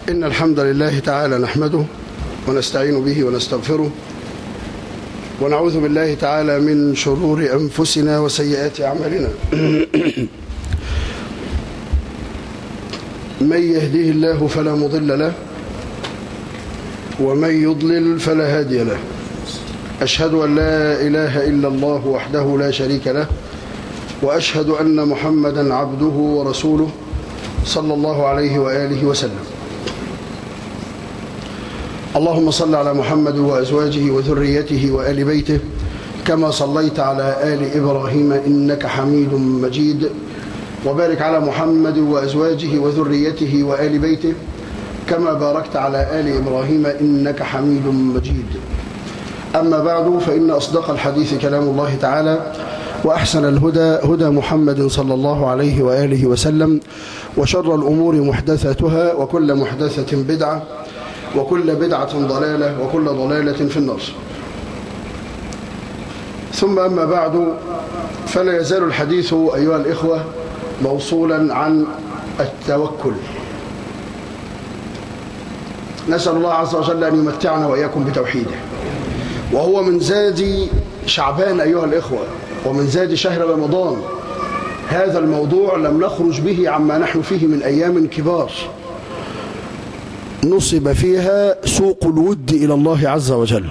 إن الحمد لله تعالى نحمده ونستعين به ونستغفره ونعوذ بالله تعالى من شرور أنفسنا وسيئات أعمالنا من يهديه الله فلا مضل له ومن يضلل فلا هادي له أشهد أن لا إله إلا الله وحده لا شريك له وأشهد أن محمدا عبده ورسوله صلى الله عليه وآله وسلم اللهم صل على محمد وأزواجه وذريته وآل بيته كما صليت على آل إبراهيم إنك حميد مجيد وبارك على محمد وأزواجه وذريته وآل بيته كما باركت على آل إبراهيم إنك حميد مجيد أما بعد فإن أصدق الحديث كلام الله تعالى وأحسن الهدى هدى محمد صلى الله عليه وآله وسلم وشر الأمور محدثاتها وكل محدثة بدعة وكل بدعة ضلالة وكل ضلالة في النار ثم أما بعد فلا يزال الحديث أيها الإخوة موصولا عن التوكل نسأل الله عز وجل أن يمتعنا وإياكم بتوحيده وهو من زاد شعبان أيها الإخوة ومن زاد شهر رمضان هذا الموضوع لم نخرج به عما نحن فيه من أيام كبار نصب فيها سوق الود إلى الله عز وجل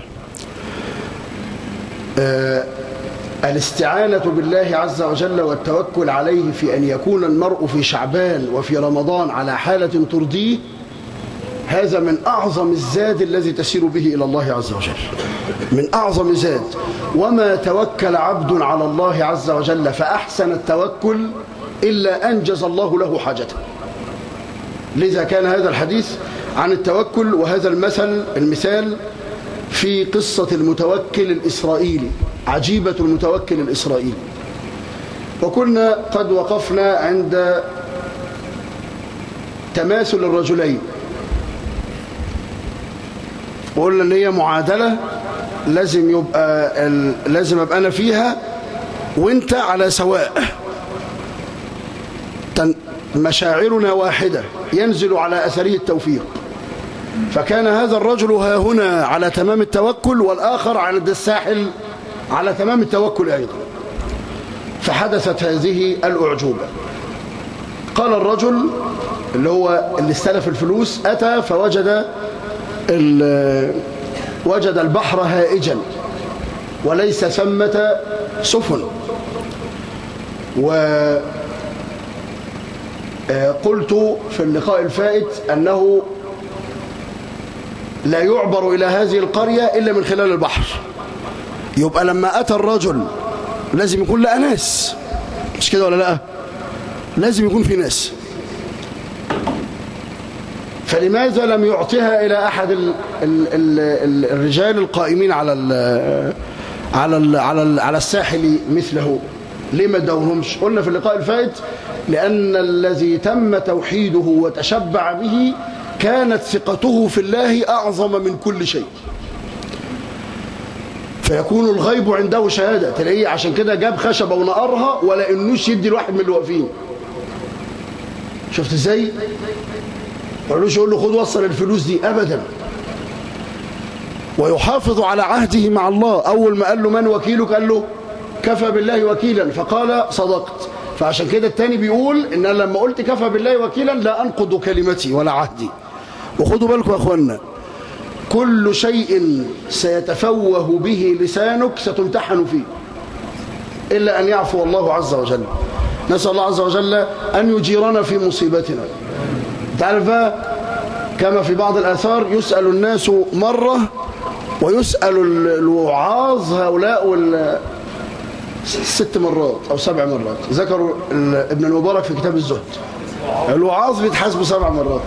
آه الاستعانة بالله عز وجل والتوكل عليه في أن يكون المرء في شعبان وفي رمضان على حالة ترضيه هذا من أعظم الزاد الذي تسير به إلى الله عز وجل من أعظم زاد وما توكل عبد على الله عز وجل فأحسن التوكل إلا أنجز الله له حاجته لذا كان هذا الحديث عن التوكل وهذا المثل المثال في قصة المتوكل الإسرائيلي عجيبة المتوكل الإسرائيلي وكنا قد وقفنا عند تماثل الرجلين وقلنا ان هي معادله لازم يبقى ال... لازم ابقى انا فيها وانت على سواء تن... مشاعرنا واحده ينزل على اثره التوفيق فكان هذا الرجل ها هنا على تمام التوكل والاخر عند الساحل على تمام التوكل ايضا فحدثت هذه الاعجوبه قال الرجل اللي هو اللي استلف الفلوس اتى فوجد وجد البحر هائجا وليس ثمة سفن وقلت في اللقاء الفائت أنه لا يعبر إلى هذه القرية إلا من خلال البحر يبقى لما أتى الرجل لازم يكون لقى ناس مش كده ولا لا لازم يكون في ناس فلماذا لم يعطيها إلى أحد ال ال ال الرجال القائمين على ال على ال على ال على الساحل مثله ليه ما ادونهمش قلنا في اللقاء الفائت لأن الذي تم توحيده وتشبع به كانت ثقته في الله أعظم من كل شيء فيكون الغيب عنده شهادة تلاقيه عشان كده جاب خشبة ونقرها ولا إنوش يدي الواحد من اللي واقفين شفت ازاي قالوش يقول له خد وصل الفلوس دي أبدا ويحافظ على عهده مع الله أول ما قال له من وكيلك قال له كفى بالله وكيلا فقال صدقت فعشان كده التاني بيقول إن أنا لما قلت كفى بالله وكيلا لا أنقض كلمتي ولا عهدي وخدوا بالكم يا أخوانا كل شيء سيتفوه به لسانك ستمتحن فيه إلا أن يعفو الله عز وجل نسأل الله عز وجل أن يجيرنا في مصيبتنا تعرف كما في بعض الآثار يسأل الناس مرة ويسأل الوعاظ هؤلاء ست مرات أو سبع مرات ذكروا ابن المبارك في كتاب الزهد الوعاظ بيتحاسبوا سبع مرات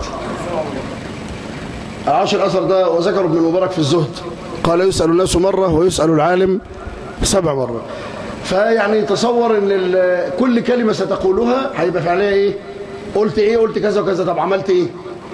عاشر الأثر ده وذكر ابن المبارك في الزهد قال يسأل الناس مرة ويسأل العالم سبع مرات فيعني تصور ان كل كلمة ستقولها هيبقى في عليها ايه قلت ايه قلت كذا وكذا طب عملت ايه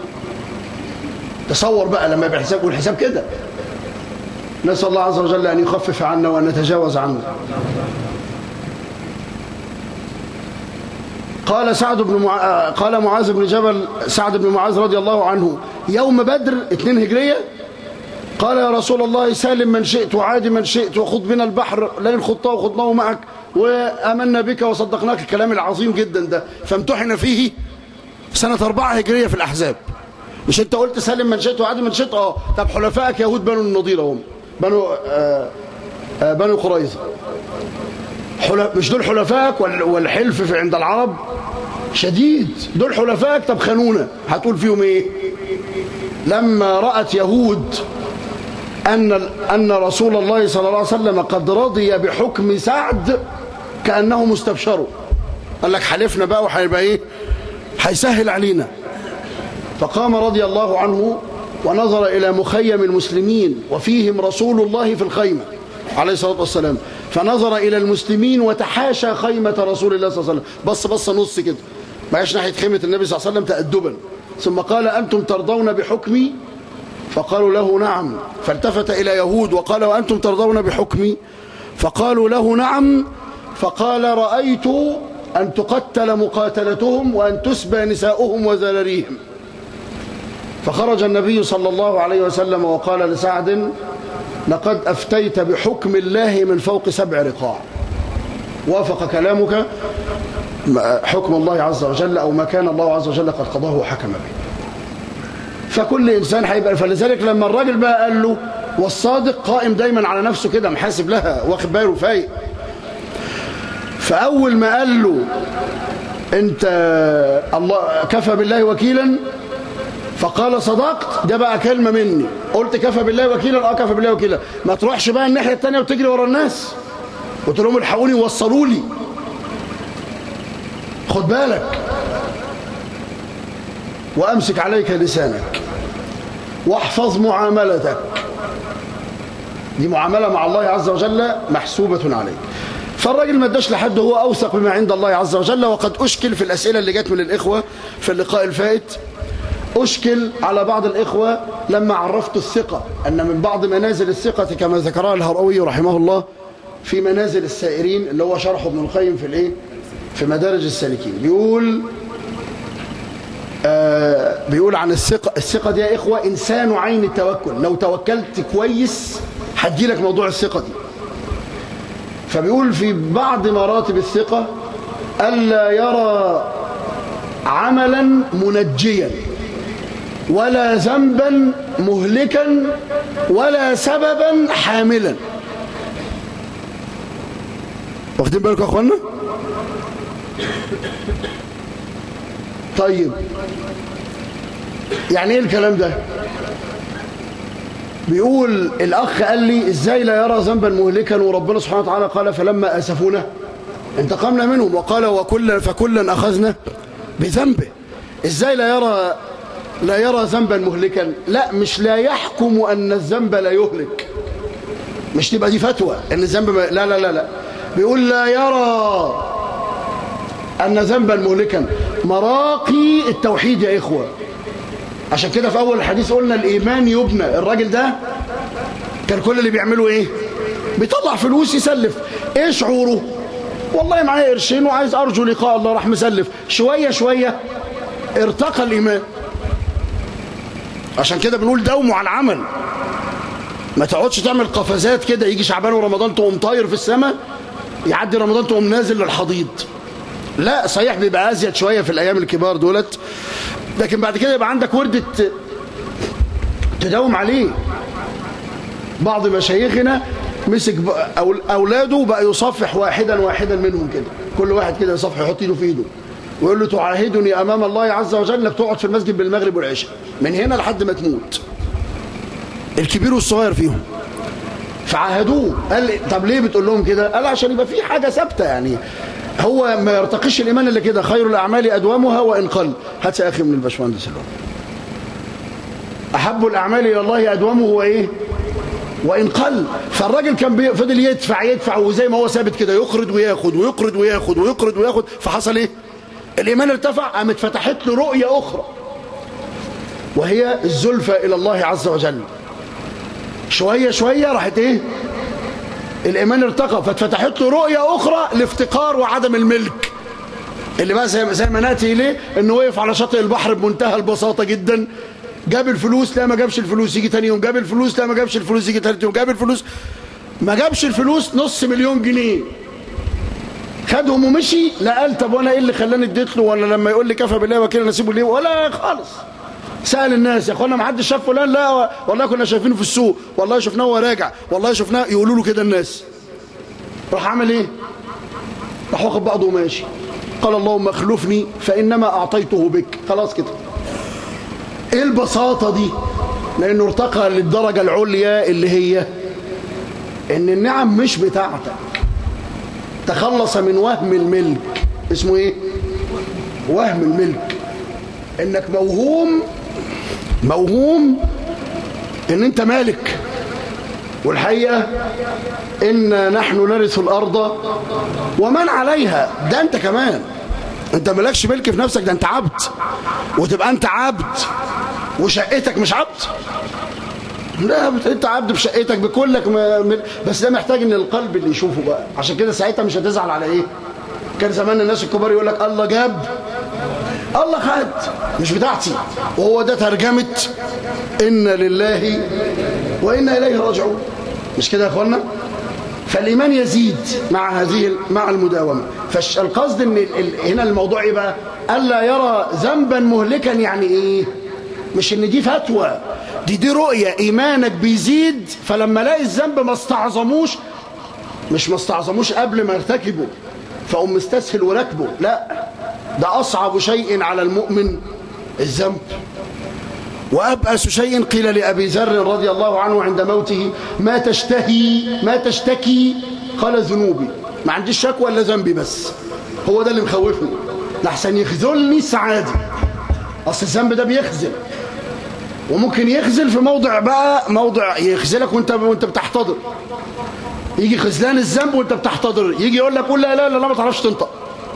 تصور بقى لما يبقى الحساب والحساب كده نسأل الله عز وجل أن يخفف عنا وأن نتجاوز عنا قال سعد بن مع... قال معاذ بن جبل سعد بن معاذ رضي الله عنه يوم بدر 2 هجرية قال يا رسول الله سالم من شئت وعادي من شئت وخذ بنا البحر لن خضته وخضناه معك وآمنا بك وصدقناك الكلام العظيم جدا ده فامتحن فيه سنة أربعة هجرية في الأحزاب مش انت قلت سالم من شئت وعادي من شئت اه طب حلفائك يهود بنو النضير هم بنو آه آه بنو قريظة حلف مش دول حلفائك والحلف في عند العرب شديد دول حلفائك طب خانونا هتقول فيهم ايه لما رأت يهود أن, أن رسول الله صلى الله عليه وسلم قد رضي بحكم سعد كأنه مستبشره قال لك حلفنا بقى وهيبقى ايه هيسهل علينا فقام رضي الله عنه ونظر إلى مخيم المسلمين وفيهم رسول الله في الخيمة عليه الصلاة والسلام فنظر إلى المسلمين وتحاشى خيمة رسول الله صلى الله عليه وسلم بص بص نص كده ما ناحية خيمة النبي صلى الله عليه وسلم تأدبا ثم قال أنتم ترضون بحكمي فقالوا له نعم فالتفت إلى يهود وقال وأنتم ترضون بحكمي فقالوا له نعم فقال رأيت أن تقتل مقاتلتهم وأن تسبى نساؤهم وزلريهم فخرج النبي صلى الله عليه وسلم وقال لسعد لقد أفتيت بحكم الله من فوق سبع رقاع وافق كلامك حكم الله عز وجل أو ما كان الله عز وجل قد قضاه وحكم به فكل إنسان هيبقى فلذلك لما الراجل بقى قال له والصادق قائم دايما على نفسه كده محاسب لها واخد باله فايق فأول ما قال له أنت الله كفى بالله وكيلا فقال صدقت ده بقى كلمة مني قلت كفى بالله وكيلا اه كفى بالله وكيلا ما تروحش بقى الناحية التانية وتجري ورا الناس قلت لهم الحقوني وصلوا لي خد بالك وأمسك عليك لسانك واحفظ معاملتك دي معاملة مع الله عز وجل محسوبة عليك فالراجل ما اداش لحد هو أوثق بما عند الله عز وجل وقد أشكل في الأسئلة اللي جت من الإخوة في اللقاء الفائت أشكل على بعض الإخوة لما عرفت الثقة أن من بعض منازل الثقة كما ذكرها الهروي رحمه الله في منازل السائرين اللي هو شرحه ابن القيم في الإيه؟ في مدارج السالكين بيقول آه بيقول عن الثقة الثقة دي يا إخوة إنسان عين التوكل لو توكلت كويس هتجيلك موضوع الثقة دي فبيقول في بعض مراتب الثقة ألا يرى عملا منجيا ولا ذنبا مهلكا ولا سببا حاملا واخدين بالكم يا اخوانا طيب يعني ايه الكلام ده بيقول الاخ قال لي ازاي لا يرى ذنبا مهلكا وربنا سبحانه وتعالى قال فلما اسفونا انتقمنا منهم وقال وكل فكلا اخذنا بذنبه ازاي لا يرى لا يرى ذنبا مهلكا لا مش لا يحكم ان الذنب لا يهلك مش تبقى دي فتوى ان الذنب ما... لا لا لا لا بيقول لا يرى ان ذنبا مهلكا مراقي التوحيد يا اخوه عشان كده في اول الحديث قلنا الايمان يبنى الراجل ده كان كل اللي بيعمله ايه بيطلع فلوس يسلف ايه شعوره والله معايا قرشين وعايز ارجو لقاء الله راح مسلف شويه شويه ارتقى الايمان عشان كده بنقول داوموا على العمل ما تقعدش تعمل قفزات كده يجي شعبان ورمضان تقوم طاير في السماء يعدي رمضان تقوم نازل للحضيض لا صحيح بيبقى ازيد شويه في الايام الكبار دولت لكن بعد كده يبقى عندك ورده تداوم عليه بعض مشايخنا مسك اولاده بقى يصفح واحدا واحدا منهم كده كل واحد كده يصفح يحط ايده في ايده ويقول له تعاهدني امام الله عز وجل انك تقعد في المسجد بالمغرب والعشاء من هنا لحد ما تموت الكبير والصغير فيهم فعاهدوه قال طب ليه بتقول لهم كده قال عشان يبقى في حاجه ثابته يعني هو ما يرتقيش الايمان الا كده خير الاعمال ادومها وان قل هات يا اخي من الباشمهندس اللي احب الاعمال الى الله ادومه وايه وان قل فالراجل كان فضل يدفع يدفع وزي ما هو ثابت كده يقرض وياخد ويقرض وياخد ويقرض وياخد فحصل ايه الايمان ارتفع قامت فتحت له رؤيه اخرى وهي الزلفى الى الله عز وجل شويه شويه راحت ايه الايمان ارتقى فاتفتحت له رؤيه اخرى الافتقار وعدم الملك اللي بقى زي, زي ما ناتي اليه انه وقف على شاطئ البحر بمنتهى البساطه جدا جاب الفلوس لا ما جابش الفلوس يجي تاني يوم جاب الفلوس لا ما جابش الفلوس يجي تالت يوم جاب الفلوس ما جابش الفلوس نص مليون جنيه خدهم ومشي لا قال طب وانا ايه اللي خلاني اديت له ولا لما يقول لي كفى بالله وكيل نسيبه ليه ولا خالص سأل الناس يا اخوانا ما حدش شاف فلان لا والله كنا شايفينه في السوق والله شفناه وهو راجع والله شفناه يقولوا له كده الناس راح عمل ايه راح واخد بعضه وماشي قال اللهم اخلفني فانما اعطيته بك خلاص كده ايه البساطه دي لانه ارتقى للدرجه العليا اللي هي ان النعم مش بتاعتك تخلص من وهم الملك اسمه ايه وهم الملك انك موهوم موهوم ان انت مالك والحقيقة إن نحن نرث الأرض ومن عليها ده أنت كمان أنت مالكش ملك في نفسك ده أنت عبد وتبقى أنت عبد وشقتك مش عبد لا انت عبد بشقتك بكلك بس ده محتاج ان القلب اللي يشوفه بقى عشان كده ساعتها مش هتزعل على ايه كان زمان الناس الكبار يقول لك الله جاب الله خد مش بتاعتي وهو ده ترجمة إن لله وإنا إليه راجعون مش كده يا أخوانا فالإيمان يزيد مع هذه مع المداومة فالقصد إن هنا الموضوع إيه بقى ألا يرى ذنبا مهلكا يعني إيه مش إن دي فتوى دي دي رؤية إيمانك بيزيد فلما لاقي الذنب ما استعظموش مش ما استعظموش قبل ما ارتكبه فأقوم مستسهل وركبه لا ده أصعب شيء على المؤمن الذنب وأبأس شيء قيل لأبي ذر رضي الله عنه عند موته ما تشتهي ما تشتكي قال ذنوبي ما عنديش شكوى إلا ذنبي بس هو ده اللي مخوفني لحسن يخذلني السعادة أصل الذنب ده بيخزل وممكن يخزل في موضع بقى موضع يخزلك وانت وانت بتحتضر يجي خزلان الذنب وانت بتحتضر يجي يقول لك قول لا لا لا ما تعرفش تنطق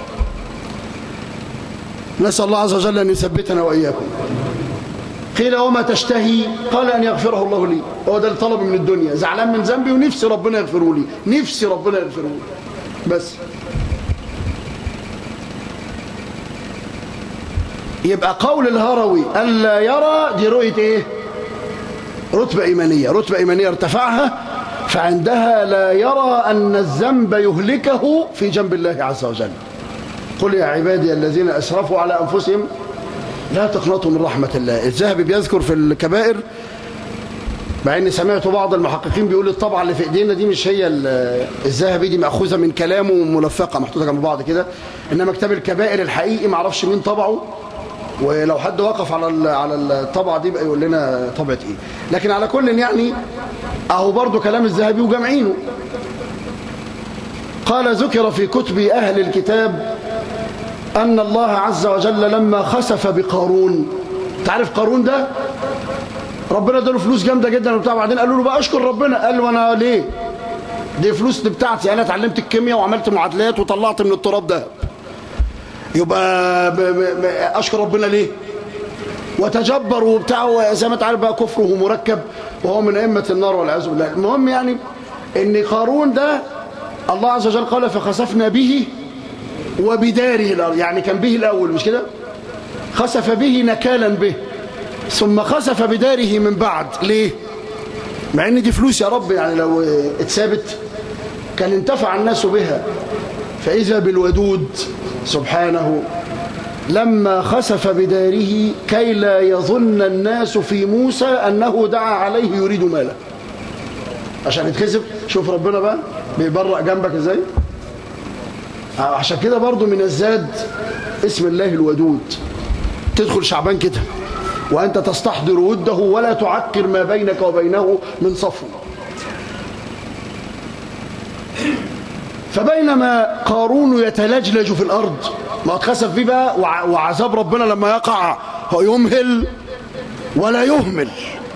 نسأل الله عز وجل أن يثبتنا وإياكم قيل وما تشتهي قال أن يغفره الله لي هو ده الطلب من الدنيا زعلان من ذنبي ونفسي ربنا يغفره لي نفسي ربنا يغفره لي بس يبقى قول الهروي ألا يرى دي رؤية إيه رتبة إيمانية رتبة إيمانية ارتفعها فعندها لا يرى أن الذنب يهلكه في جنب الله عز وجل قل يا عبادي الذين أسرفوا على أنفسهم لا تقنطوا من رحمة الله الذهبي بيذكر في الكبائر مع اني سمعت بعض المحققين بيقول الطبعة اللي في ايدينا دي مش هي الذهبي دي مأخوذة من كلامه وملفقة محطوطة جنب بعض كده انما كتاب الكبائر الحقيقي ما اعرفش مين طبعه ولو حد وقف على على الطبعة دي بقى يقول لنا طبعة ايه لكن على كل يعني اهو برضو كلام الذهبي وجمعينه قال ذكر في كتب أهل الكتاب أن الله عز وجل لما خسف بقارون تعرف قارون ده ربنا اداله فلوس جامدة جدا وبتاع بعدين قالوا له بقى اشكر ربنا قال له انا ليه دي فلوس دي بتاعتي انا اتعلمت الكيمياء وعملت معادلات وطلعت من التراب ده يبقى ب ب ب اشكر ربنا ليه وتجبر وبتاع زي ما تعرف بقى كفره مركب وهو من ائمه النار والعياذ بالله المهم يعني ان قارون ده الله عز وجل قال فخسفنا به وبداره الأرض يعني كان به الأول مش كده خسف به نكالا به ثم خسف بداره من بعد ليه مع ان دي فلوس يا رب يعني لو اتثابت كان انتفع الناس بها فإذا بالودود سبحانه لما خسف بداره كي لا يظن الناس في موسى أنه دعا عليه يريد ماله عشان يتخسف شوف ربنا بقى بيبرأ جنبك ازاي عشان كده برضو من الزاد اسم الله الودود تدخل شعبان كده وأنت تستحضر وده ولا تعكر ما بينك وبينه من صفو فبينما قارون يتلجلج في الأرض ما اتخسف فيه بقى وعذاب ربنا لما يقع هو يمهل ولا يهمل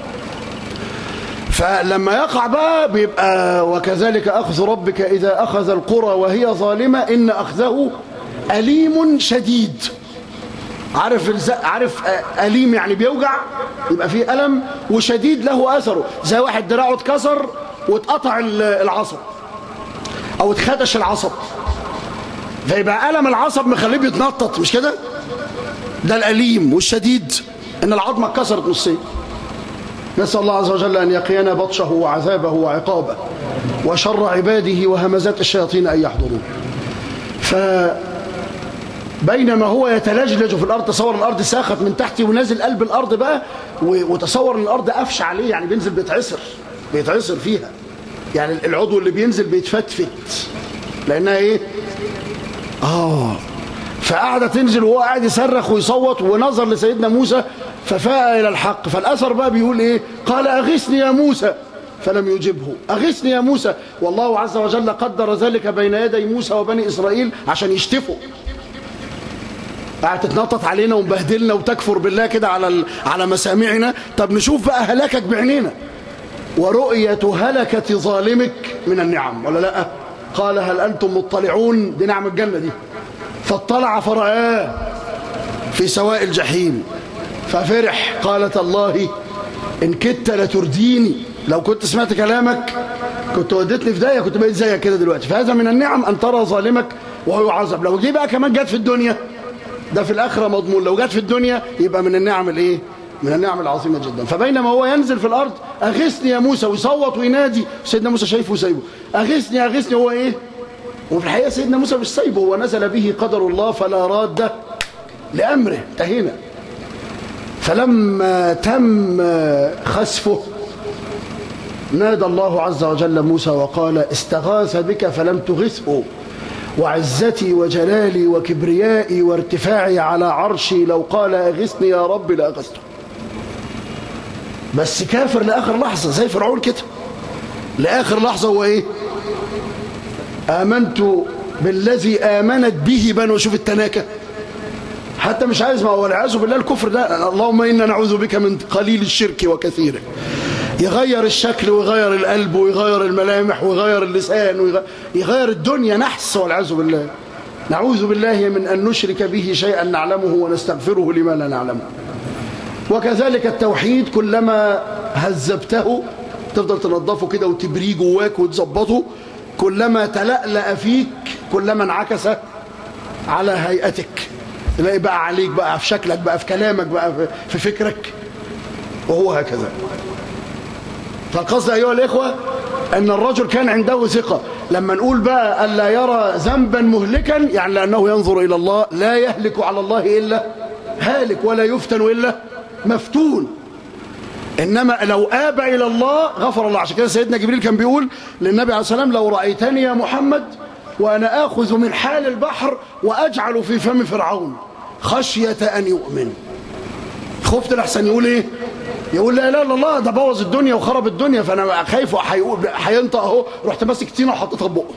فلما يقع بقى بيبقى وكذلك أخذ ربك إذا أخذ القرى وهي ظالمة إن أخذه أليم شديد عارف الز... عارف أليم يعني بيوجع يبقى فيه ألم وشديد له أثره زي واحد دراعه اتكسر واتقطع العصب أو اتخدش العصب فيبقى ألم العصب مخليه بيتنطط مش كده ده الأليم والشديد إن العظمة اتكسرت نصين نسأل الله عز وجل أن يقينا بطشه وعذابه وعقابه وشر عباده وهمزات الشياطين أن يحضرون فبينما هو يتلجلج في الأرض تصور الأرض ساخت من تحتي ونازل قلب الأرض بقى وتصور أن الأرض قفش عليه يعني بينزل بيتعصر بيتعصر فيها يعني العضو اللي بينزل بيتفتفت لأنها إيه آه فقعدة تنزل وهو قاعد يصرخ ويصوت ونظر لسيدنا موسى ففاء إلى الحق فالأثر بقى بيقول إيه قال أغثني يا موسى فلم يجبه أغثني يا موسى والله عز وجل قدر ذلك بين يدي موسى وبني إسرائيل عشان يشتفوا قاعد تتنطط علينا ومبهدلنا وتكفر بالله كده على على مسامعنا طب نشوف بقى هلاكك بعينينا ورؤية هلكة ظالمك من النعم ولا لا قال هل أنتم مطلعون دي نعم الجنة دي فاطلع فرآه في سواء الجحيم ففرح قالت الله إن كدت لترديني لو كنت سمعت كلامك كنت وديتني في داية كنت بقيت زيك كده دلوقتي فهذا من النعم أن ترى ظالمك وهو يعذب لو دي بقى كمان جت في الدنيا ده في الآخرة مضمون لو جت في الدنيا يبقى من النعم الإيه من النعم العظيمة جدا فبينما هو ينزل في الأرض أغثني يا موسى ويصوت وينادي سيدنا موسى شايفه وسايبه أغثني أغثني هو إيه وفي الحقيقة سيدنا موسى مش سايبه هو نزل به قدر الله فلا راد لأمره انتهينا فلما تم خسفه نادى الله عز وجل موسى وقال استغاث بك فلم تغثه وعزتي وجلالي وكبريائي وارتفاعي على عرشي لو قال أغثني يا رب لأغثته بس كافر لآخر لحظة زي فرعون كده لآخر لحظة هو إيه آمنت بالذي آمنت به بنو شوف التناكة حتى مش عايز ما هو والعياذ بالله الكفر ده اللهم إنا نعوذ بك من قليل الشرك وكثيره يغير الشكل ويغير القلب ويغير الملامح ويغير اللسان ويغير الدنيا نحس والعياذ بالله نعوذ بالله من أن نشرك به شيئا نعلمه ونستغفره لما لا نعلمه وكذلك التوحيد كلما هذبته تفضل تنظفه كده وتبريه جواك وتظبطه كلما تلألأ فيك كلما انعكس على هيئتك تلاقي بقى عليك بقى في شكلك بقى في كلامك بقى في فكرك وهو هكذا فالقصد أيها الإخوة أن الرجل كان عنده ثقة لما نقول بقى ألا يرى ذنبا مهلكا يعني لأنه ينظر إلى الله لا يهلك على الله إلا هالك ولا يفتن إلا مفتون إنما لو آب إلى الله غفر الله عشان كده سيدنا جبريل كان بيقول للنبي عليه السلام لو رأيتني يا محمد وأنا آخذ من حال البحر وأجعل في فم فرعون خشية أن يؤمن خفت لحسن يقول إيه يقول لا لا الله ده بوظ الدنيا وخرب الدنيا فانا خايف هينطق اهو رحت ماسك تينه وحطيتها في بقه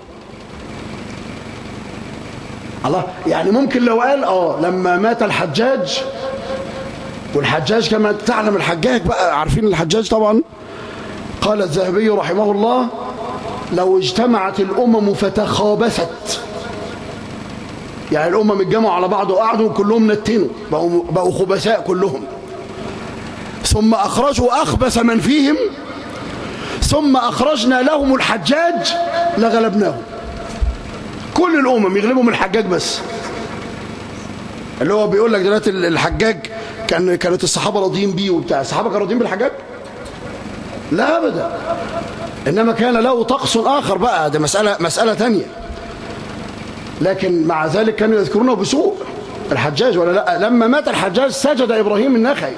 الله يعني ممكن لو قال اه لما مات الحجاج والحجاج كما تعلم الحجاج بقى عارفين الحجاج طبعا قال الذهبي رحمه الله لو اجتمعت الامم فتخابثت يعني الامم اتجمعوا على بعض وقعدوا كلهم نتنوا بقوا, بقوا خبثاء كلهم ثم أخرجوا أخبث من فيهم ثم أخرجنا لهم الحجاج لغلبناهم كل الأمم يغلبهم الحجاج بس اللي هو بيقول لك دلوقتي الحجاج كان كانت الصحابة راضيين بيه وبتاع الصحابة كانوا راضيين بالحجاج لا أبدا إنما كان له طقس آخر بقى ده مسألة, مسألة تانية لكن مع ذلك كانوا يذكرونه بسوء الحجاج ولا لا لما مات الحجاج سجد إبراهيم النخعي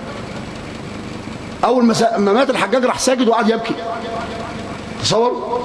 أول ما مات الحجاج راح ساجد وقعد يبكي تصور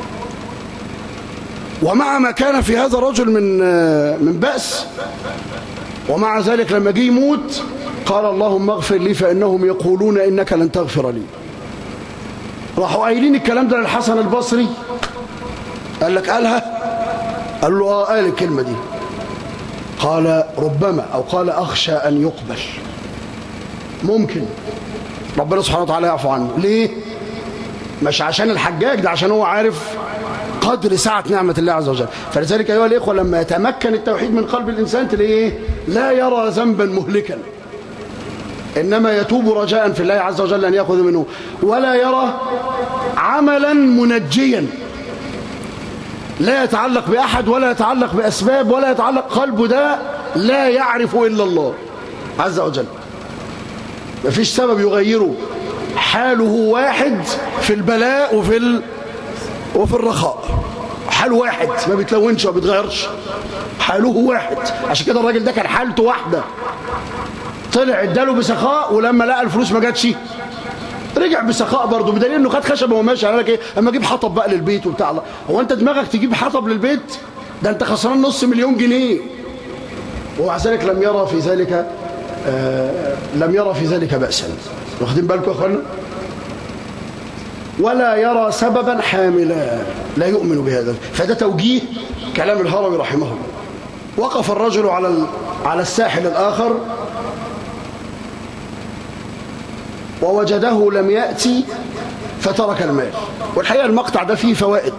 ومع ما كان في هذا الرجل من من بأس ومع ذلك لما جه يموت قال اللهم اغفر لي فإنهم يقولون إنك لن تغفر لي راحوا قايلين الكلام ده للحسن البصري قال لك قالها قال له اه قال الكلمة دي قال ربما أو قال أخشى أن يقبل ممكن ربنا سبحانه وتعالى يعفو عنه ليه مش عشان الحجاج ده عشان هو عارف قدر سعة نعمة الله عز وجل فلذلك أيها الإخوة لما يتمكن التوحيد من قلب الإنسان تلاقيه لا يرى ذنبا مهلكا إنما يتوب رجاء في الله عز وجل أن يأخذ منه ولا يرى عملا منجيا لا يتعلق بأحد ولا يتعلق بأسباب ولا يتعلق قلبه ده لا يعرف إلا الله عز وجل مفيش سبب يغيره حاله واحد في البلاء وفي ال... وفي الرخاء حال واحد ما بيتلونش ما بيتغيرش حاله واحد عشان كده الراجل ده كان حالته واحدة طلع اداله بسخاء ولما لقى الفلوس ما جاتش رجع بسخاء برضه بدليل انه خد خشبه وماشي قال لك ايه اما اجيب حطب بقى للبيت وبتاع الله هو انت دماغك تجيب حطب للبيت ده انت خسران نص مليون جنيه ومع ذلك لم يرى في ذلك آه لم يرى في ذلك بأسا واخدين بالكم يا اخوانا ولا يرى سببا حاملا لا يؤمن بهذا فده توجيه كلام الهروي رحمه الله وقف الرجل على على الساحل الآخر ووجده لم يأتي فترك المال والحقيقة المقطع ده فيه فوائد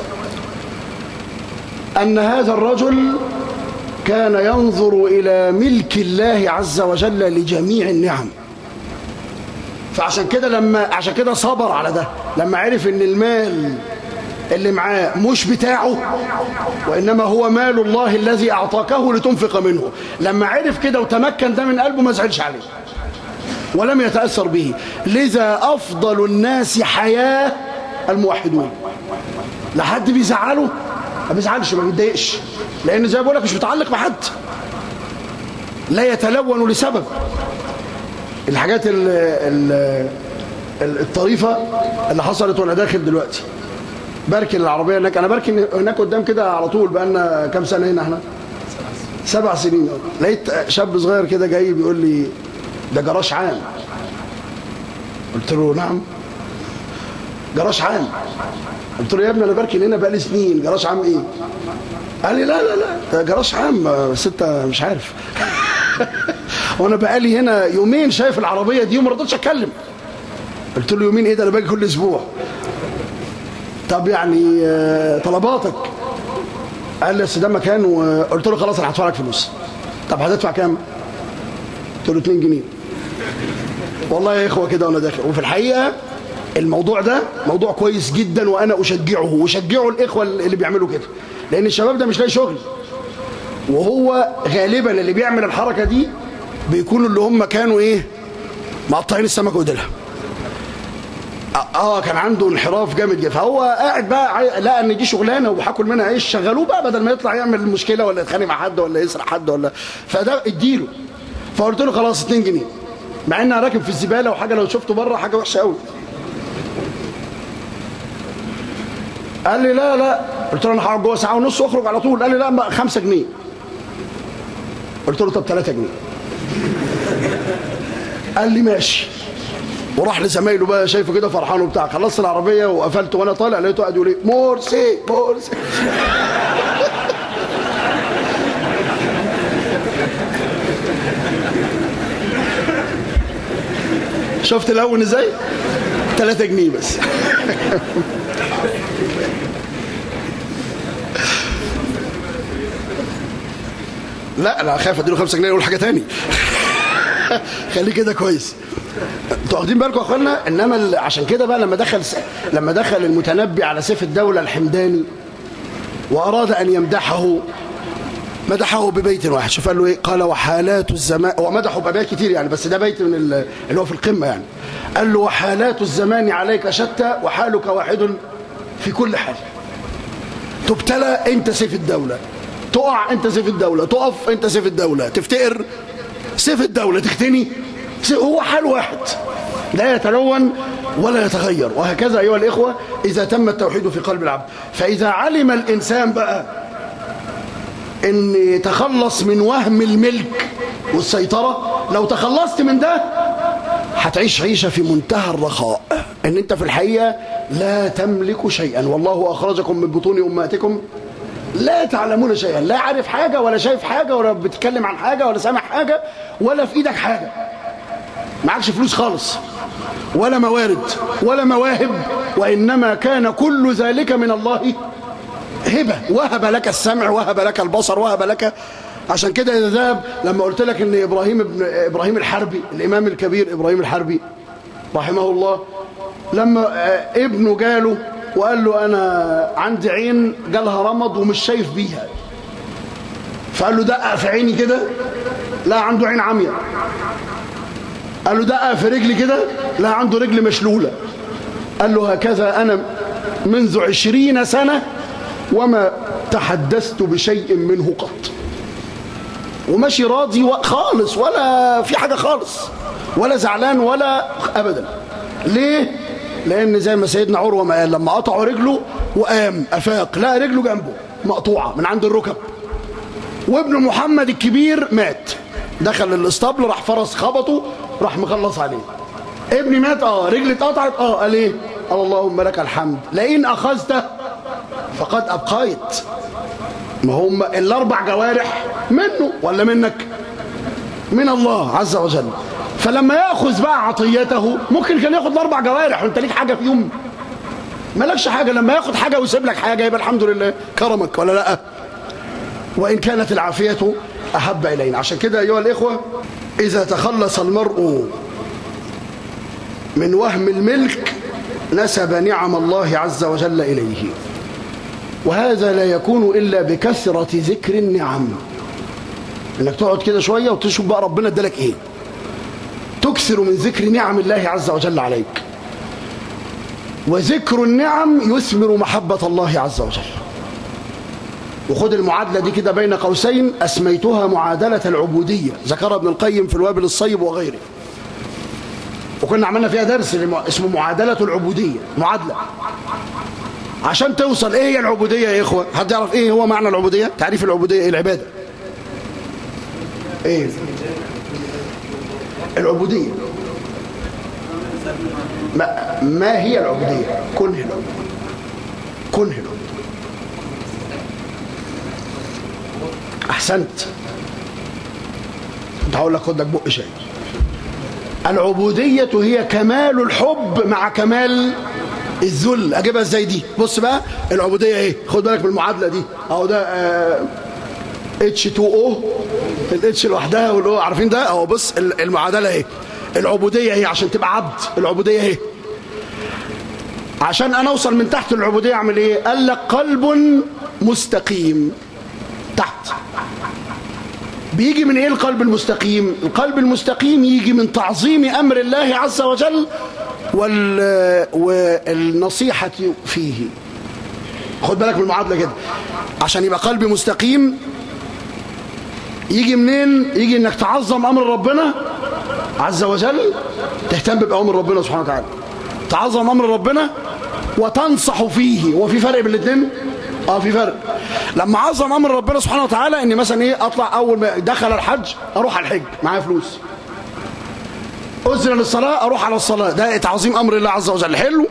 أن هذا الرجل كان ينظر إلى ملك الله عز وجل لجميع النعم فعشان كده لما عشان كده صبر على ده لما عرف ان المال اللي معاه مش بتاعه وإنما هو مال الله الذي أعطاكه لتنفق منه لما عرف كده وتمكن ده من قلبه ما زعلش عليه ولم يتأثر به لذا أفضل الناس حياة الموحدون لا حد بيزعله ما بيزعلش ما بيتضايقش لأن زي ما بقول لك مش متعلق بحد لا يتلون لسبب الحاجات ال ال الطريفة اللي حصلت وانا داخل دلوقتي بركن العربية هناك انا بركن هناك قدام كده على طول بقالنا كام سنة هنا احنا سبع سنين لقيت شاب صغير كده جاي بيقول لي ده جراش عام قلت له نعم جراش عام قلت له يا ابني انا بركن هنا بقالي سنين جراش عام ايه قال لي لا لا لا ده جراش عام بس انت مش عارف وانا بقالي هنا يومين شايف العربيه دي وما رضيتش اتكلم قلت له يومين ايه ده انا باجي كل اسبوع طب يعني طلباتك قال لي اصل ده مكان وقلت له خلاص انا هدفع لك فلوس طب هتدفع كام قلت له 2 جنيه والله يا اخوه كده وانا داخل وفي الحقيقه الموضوع ده موضوع كويس جدا وانا اشجعه واشجعه الاخوه اللي بيعملوا كده لان الشباب ده مش لاقي شغل وهو غالبا اللي بيعمل الحركه دي بيكونوا اللي هم كانوا ايه مقطعين السمك وديلها اه كان عنده انحراف جامد جدا فهو قاعد بقى لقى ان دي شغلانه وهاكل منها عيش شغلوه بقى بدل ما يطلع يعمل مشكله ولا يتخانق مع حد ولا يسرق حد ولا فده اديله فقلت له خلاص 2 جنيه مع انها راكب في الزباله وحاجه لو شفته بره حاجه وحشه قوي قال لي لا لا قلت له انا هقعد جوه ساعه ونص واخرج على طول قال لي لا 5 جنيه قلت له طب 3 جنيه قال لي ماشي وراح لزمايله بقى شايفه كده فرحان وبتاع خلصت العربيه وقفلت وانا طالع لقيته قاعد يقول ايه مرسي مرسي شفت الاول ازاي 3 جنيه بس لا انا خايف اديله 5 جنيه يقول حاجه تاني خليه كده كويس انتوا واخدين بالكم يا اخوانا انما عشان كده بقى لما دخل لما دخل المتنبي على سيف الدوله الحمداني واراد ان يمدحه مدحه ببيت واحد شوف قال له ايه قال وحالات الزمان هو مدحه بابيات كتير يعني بس ده بيت من اللي هو في القمه يعني قال له وحالات الزمان عليك شتى وحالك واحد في كل حال تبتلى انت سيف الدوله تقع انت سيف الدوله تقف انت سيف الدوله تفتقر سيف الدوله تختني هو حال واحد لا يتلون ولا يتغير وهكذا أيها الإخوة إذا تم التوحيد في قلب العبد فإذا علم الإنسان بقى أن تخلص من وهم الملك والسيطرة لو تخلصت من ده هتعيش عيشة في منتهى الرخاء أن أنت في الحقيقة لا تملك شيئا والله أخرجكم من بطون أمهاتكم لا تعلمون شيئا لا عارف حاجة ولا شايف حاجة ولا بتتكلم عن حاجة ولا سامع حاجة ولا في إيدك حاجة معكش فلوس خالص ولا موارد ولا مواهب وإنما كان كل ذلك من الله هبة وهب لك السمع وهب لك البصر وهب لك عشان كده إذا ذهب لما قلت لك إن إبراهيم ابن إبراهيم الحربي الإمام الكبير إبراهيم الحربي رحمه الله لما ابنه جاله وقال له انا عندي عين جالها رمض ومش شايف بيها فقال له دقق في عيني كده لا عنده عين عمياء قال له دقق في رجلي كده لا عنده رجل مشلولة قال له هكذا أنا منذ عشرين سنة وما تحدثت بشيء منه قط وماشي راضي خالص ولا في حاجة خالص ولا زعلان ولا أبدا ليه؟ لأن زي ما سيدنا عروة ما قال لما قطعوا رجله وقام أفاق لا رجله جنبه مقطوعة من عند الركب وابن محمد الكبير مات دخل الاسطبل راح فرس خبطه راح مخلص عليه ابني مات اه رجلي اتقطعت اه قال ايه قال اللهم لك الحمد لئن اخذته فقد ابقيت ما هم الاربع جوارح منه ولا منك من الله عز وجل فلما ياخذ بقى عطيته ممكن كان ياخد الاربع جوارح وانت ليك حاجه فيهم مالكش حاجه لما ياخد حاجه ويسيب لك حاجه يبقى الحمد لله كرمك ولا لا وان كانت العافيه احب الينا عشان كده ايها الاخوه اذا تخلص المرء من وهم الملك نسب نعم الله عز وجل اليه وهذا لا يكون الا بكثره ذكر النعم انك تقعد كده شويه وتشوف بقى ربنا ادالك ايه تكثر من ذكر نعم الله عز وجل عليك وذكر النعم يثمر محبة الله عز وجل وخد المعادلة دي كده بين قوسين أسميتها معادلة العبودية ذكرها ابن القيم في الوابل الصيب وغيره وكنا عملنا فيها درس اسمه معادلة العبودية معادلة عشان توصل ايه هي العبودية يا اخوة حد يعرف ايه هو معنى العبودية تعريف العبودية ايه العبادة ايه العبودية ما, ما هي العبودية كنه العبودية كنه العبودية احسنت انت هقول لك خد لك بق شاي العبودية هي كمال الحب مع كمال الذل اجيبها ازاي دي بص بقى العبودية ايه خد بالك من المعادلة دي اهو ده اتش 2 او الاتش لوحدها والاو عارفين ده اهو بص المعادلة ايه العبودية ايه عشان تبقى عبد العبودية ايه عشان انا اوصل من تحت العبودية اعمل ايه قال لك قلب مستقيم تحت بيجي من ايه القلب المستقيم القلب المستقيم يجي من تعظيم امر الله عز وجل وال... والنصيحة فيه خد بالك من المعادلة كده عشان يبقى قلبي مستقيم يجي منين يجي انك تعظم امر ربنا عز وجل تهتم بأمر ربنا سبحانه وتعالى تعظم امر ربنا وتنصح فيه هو في فرق بين الاثنين اه في فرق لما عظم امر ربنا سبحانه وتعالى اني مثلا ايه اطلع اول ما دخل الحج اروح على الحج معايا فلوس اذن للصلاه اروح على الصلاه ده تعظيم امر الله عز وجل حلو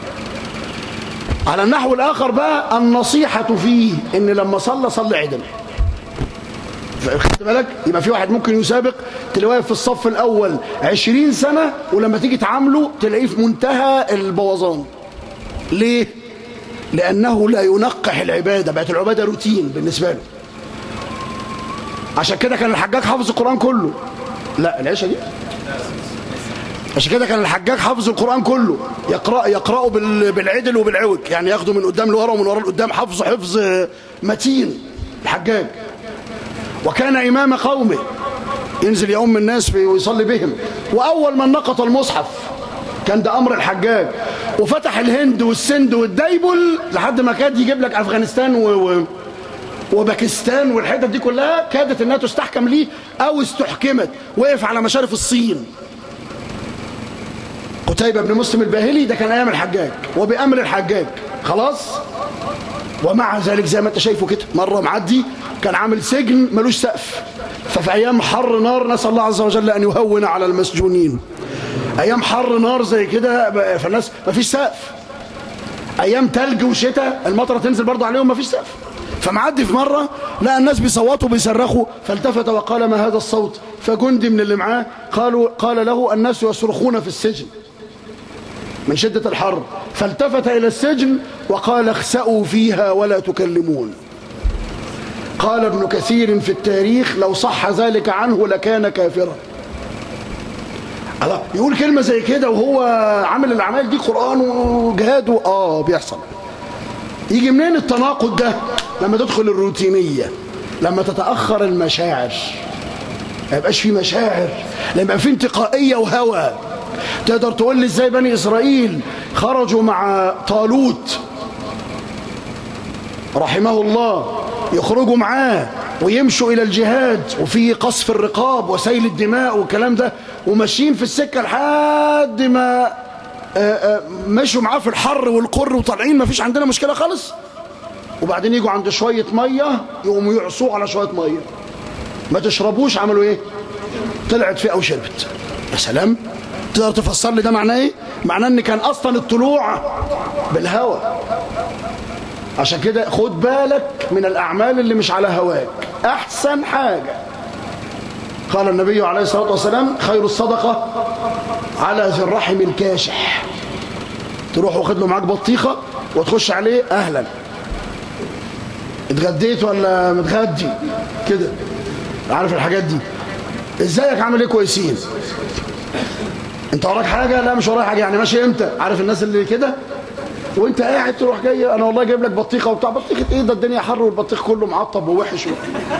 على النحو الاخر بقى النصيحه فيه ان لما صلى صلي عدل خدت بالك يبقى في واحد ممكن يسابق تلاقيه واقف في الصف الاول 20 سنه ولما تيجي تعامله تلاقيه في منتهى البوظان ليه لأنه لا ينقح العبادة بقت العبادة روتين بالنسبة له عشان كده كان الحجاج حافظ القرآن كله لا العيشة دي عشان كده كان الحجاج حافظ القرآن كله يقرأ يقرأه بالعدل وبالعوج يعني ياخده من قدام لورا ومن ورا لقدام حفظ حفظ متين الحجاج وكان إمام قومه ينزل يؤم الناس ويصلي بهم وأول من نقط المصحف كان ده امر الحجاج وفتح الهند والسند والديبل لحد ما كاد يجيب لك افغانستان و... و... وباكستان والحتت دي كلها كادت انها تستحكم ليه او استحكمت وقف على مشارف الصين قتيبة بن مسلم الباهلي ده كان ايام الحجاج وبامر الحجاج خلاص ومع ذلك زي ما انت شايفه كده مره معدي كان عامل سجن ملوش سقف ففي ايام حر نار نسال الله عز وجل ان يهون على المسجونين ايام حر نار زي كده فالناس مفيش سقف ايام تلج وشتاء المطره تنزل برضه عليهم مفيش سقف فمعدي في مره لقى الناس بيصوتوا بيصرخوا فالتفت وقال ما هذا الصوت فجندي من اللي معاه قالوا قال له الناس يصرخون في السجن من شدة الحر فالتفت إلى السجن وقال اخسأوا فيها ولا تكلمون قال ابن كثير في التاريخ لو صح ذلك عنه لكان كافرا الله يقول كلمة زي كده وهو عامل الأعمال دي قرآن وجهاد و- آه بيحصل يجي منين التناقض ده لما تدخل الروتينية لما تتأخر المشاعر ما يبقاش في مشاعر لما يبقى في انتقائية وهوى تقدر تقول لي ازاي بني إسرائيل خرجوا مع طالوت رحمه الله يخرجوا معاه ويمشوا إلى الجهاد وفي قصف الرقاب وسيل الدماء والكلام ده وماشيين في السكة لحد ما آه، آه، مشوا معاه في الحر والقر وطالعين ما فيش عندنا مشكلة خالص وبعدين يجوا عند شوية مية يقوموا يعصوا على شوية مية ما تشربوش عملوا ايه طلعت فئة وشربت يا سلام تقدر تفسر لي ده معناه ايه معناه ان كان اصلا الطلوع بالهوى عشان كده خد بالك من الأعمال اللي مش على هواك أحسن حاجة قال النبي عليه الصلاة والسلام خير الصدقة على ذي الرحم الكاشح تروح واخد له معاك بطيخة وتخش عليه أهلا اتغديت ولا متغدي كده عارف الحاجات دي ازيك عامل ايه كويسين انت وراك حاجة لا مش ورايا حاجة يعني ماشي امتى عارف الناس اللي كده وانت قاعد تروح جاي انا والله جايب لك بطيخه وبتاع بطيخه ايه ده الدنيا حر والبطيخ كله معطب ووحش و...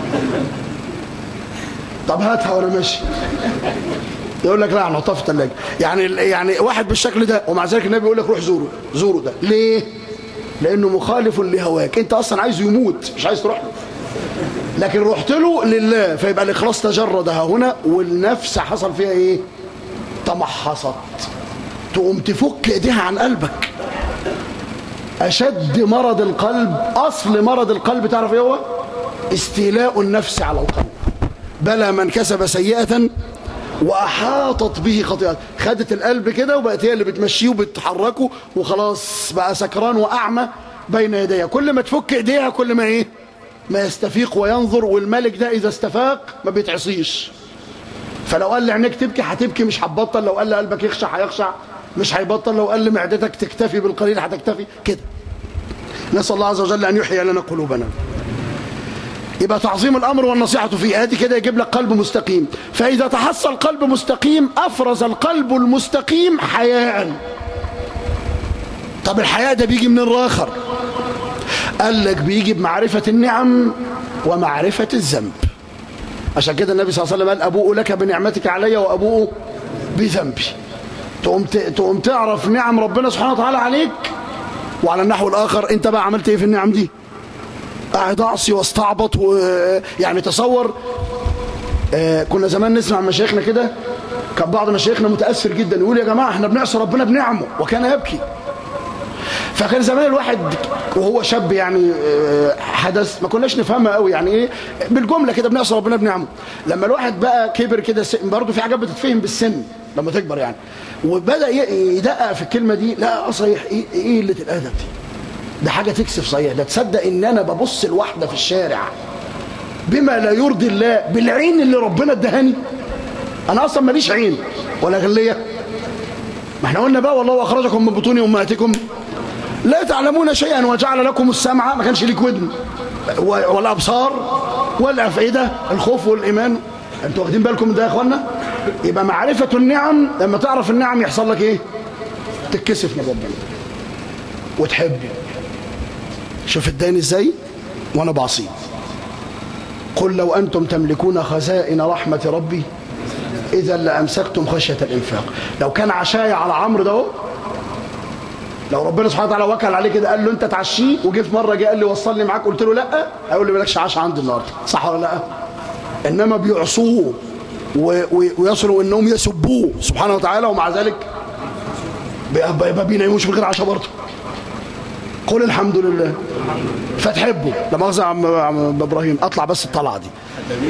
طب هاتها وانا ماشي يقول لك لا هنحطها في الثلاجه يعني يعني واحد بالشكل ده ومع ذلك النبي يقول لك روح زوره زوره ده ليه لانه مخالف لهواك انت اصلا عايزه يموت مش عايز تروح له لكن رحت له لله فيبقى الاخلاص تجردها هنا والنفس حصل فيها ايه تمحصت تقوم تفك ايديها عن قلبك أشد مرض القلب أصل مرض القلب تعرف ايه هو استيلاء النفس على القلب بلى من كسب سيئة وأحاطت به خطيئة خدت القلب كده وبقت هي اللي بتمشيه وبتحركه وخلاص بقى سكران وأعمى بين يديها كل ما تفك ايديها كل ما ايه ما يستفيق وينظر والملك ده إذا استفاق ما بيتعصيش فلو قال لي عينيك تبكي هتبكي مش هتبطل لو قال لي قلبك يخشع هيخشع مش هيبطل لو قال لي معدتك تكتفي بالقليل هتكتفي كده نسأل الله عز وجل أن يحيي لنا قلوبنا يبقى تعظيم الأمر والنصيحة فيه ادي كده يجيب لك قلب مستقيم فإذا تحصل قلب مستقيم أفرز القلب المستقيم حياء طب الحياء ده بيجي من الراخر قال لك بيجي بمعرفة النعم ومعرفة الذنب عشان كده النبي صلى الله عليه وسلم قال أبوء لك بنعمتك علي وأبوء بذنبي تقوم تقوم تعرف نعم ربنا سبحانه وتعالى عليك وعلى النحو الآخر أنت بقى عملت إيه في النعم دي قاعد أعصي واستعبط ويعني تصور آه كنا زمان نسمع مشايخنا كده كان بعض مشايخنا متأثر جدا يقول يا جماعة احنا بنعصي ربنا بنعمه وكان يبكي فكان زمان الواحد وهو شاب يعني حدث ما كناش نفهمها قوي يعني ايه بالجمله كده بنعصي ربنا بنعمه لما الواحد بقى كبر كده برضه في حاجات بتتفهم بالسن لما تكبر يعني وبدا يدقق في الكلمه دي لا صحيح ايه ايه قله الادب دي ده حاجه تكسف صحيح ده تصدق ان انا ببص لواحده في الشارع بما لا يرضي الله بالعين اللي ربنا ادهاني انا اصلا ماليش عين ولا غليه ما احنا قلنا بقى والله اخرجكم من بطون امهاتكم لا تعلمون شيئا وجعل لكم السمع ما كانش ليك ودن والابصار والافئده الخوف والايمان انتوا واخدين بالكم من ده يا اخوانا يبقى معرفه النعم لما تعرف النعم يحصل لك ايه تتكسف من ربنا وتحب شوف اداني ازاي وانا بعصيه قل لو انتم تملكون خزائن رحمه ربي اذا لامسكتم خشيه الانفاق لو كان عشايا على عمرو ده لو ربنا سبحانه وتعالى وكل عليه كده قال له انت تعشيه وجه في مره جه قال لي وصلني معاك قلت له لا هيقول لي مالكش عشاء عندي النهارده صح ولا لا انما بيعصوه ويصلوا انهم يسبوه سبحانه وتعالى ومع ذلك ما بيناموش من غير عشاء برضه قول الحمد لله فتحبه لا مؤاخذه يا عم ابراهيم اطلع بس الطلعه دي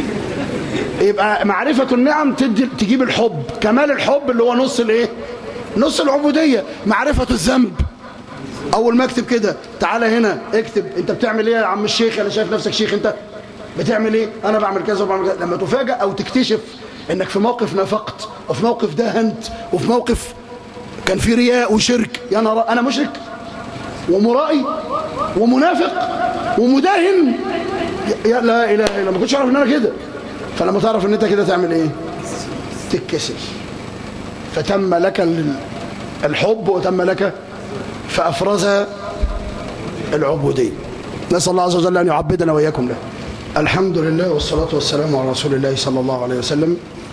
يبقى معرفه النعم تدي تجيب الحب كمال الحب اللي هو نص الايه نص العبودية معرفة الذنب أول ما اكتب كده تعالى هنا اكتب أنت بتعمل إيه يا عم الشيخ أنا شايف نفسك شيخ أنت بتعمل إيه أنا بعمل كذا وبعمل كذا لما تفاجأ أو تكتشف إنك في موقف نافقت وفي موقف دهنت وفي موقف كان في رياء وشرك يا نرى أنا مشرك ومرائي ومنافق ومداهن يا لا إله إلا ما كنتش أعرف إن أنا كده فلما تعرف إن أنت كده تعمل إيه تتكسر فتم لك الحب وتم لك فأفرز العبودية نسأل الله عز وجل أن يعبدنا وإياكم له الحمد لله والصلاة والسلام على رسول الله صلى الله عليه وسلم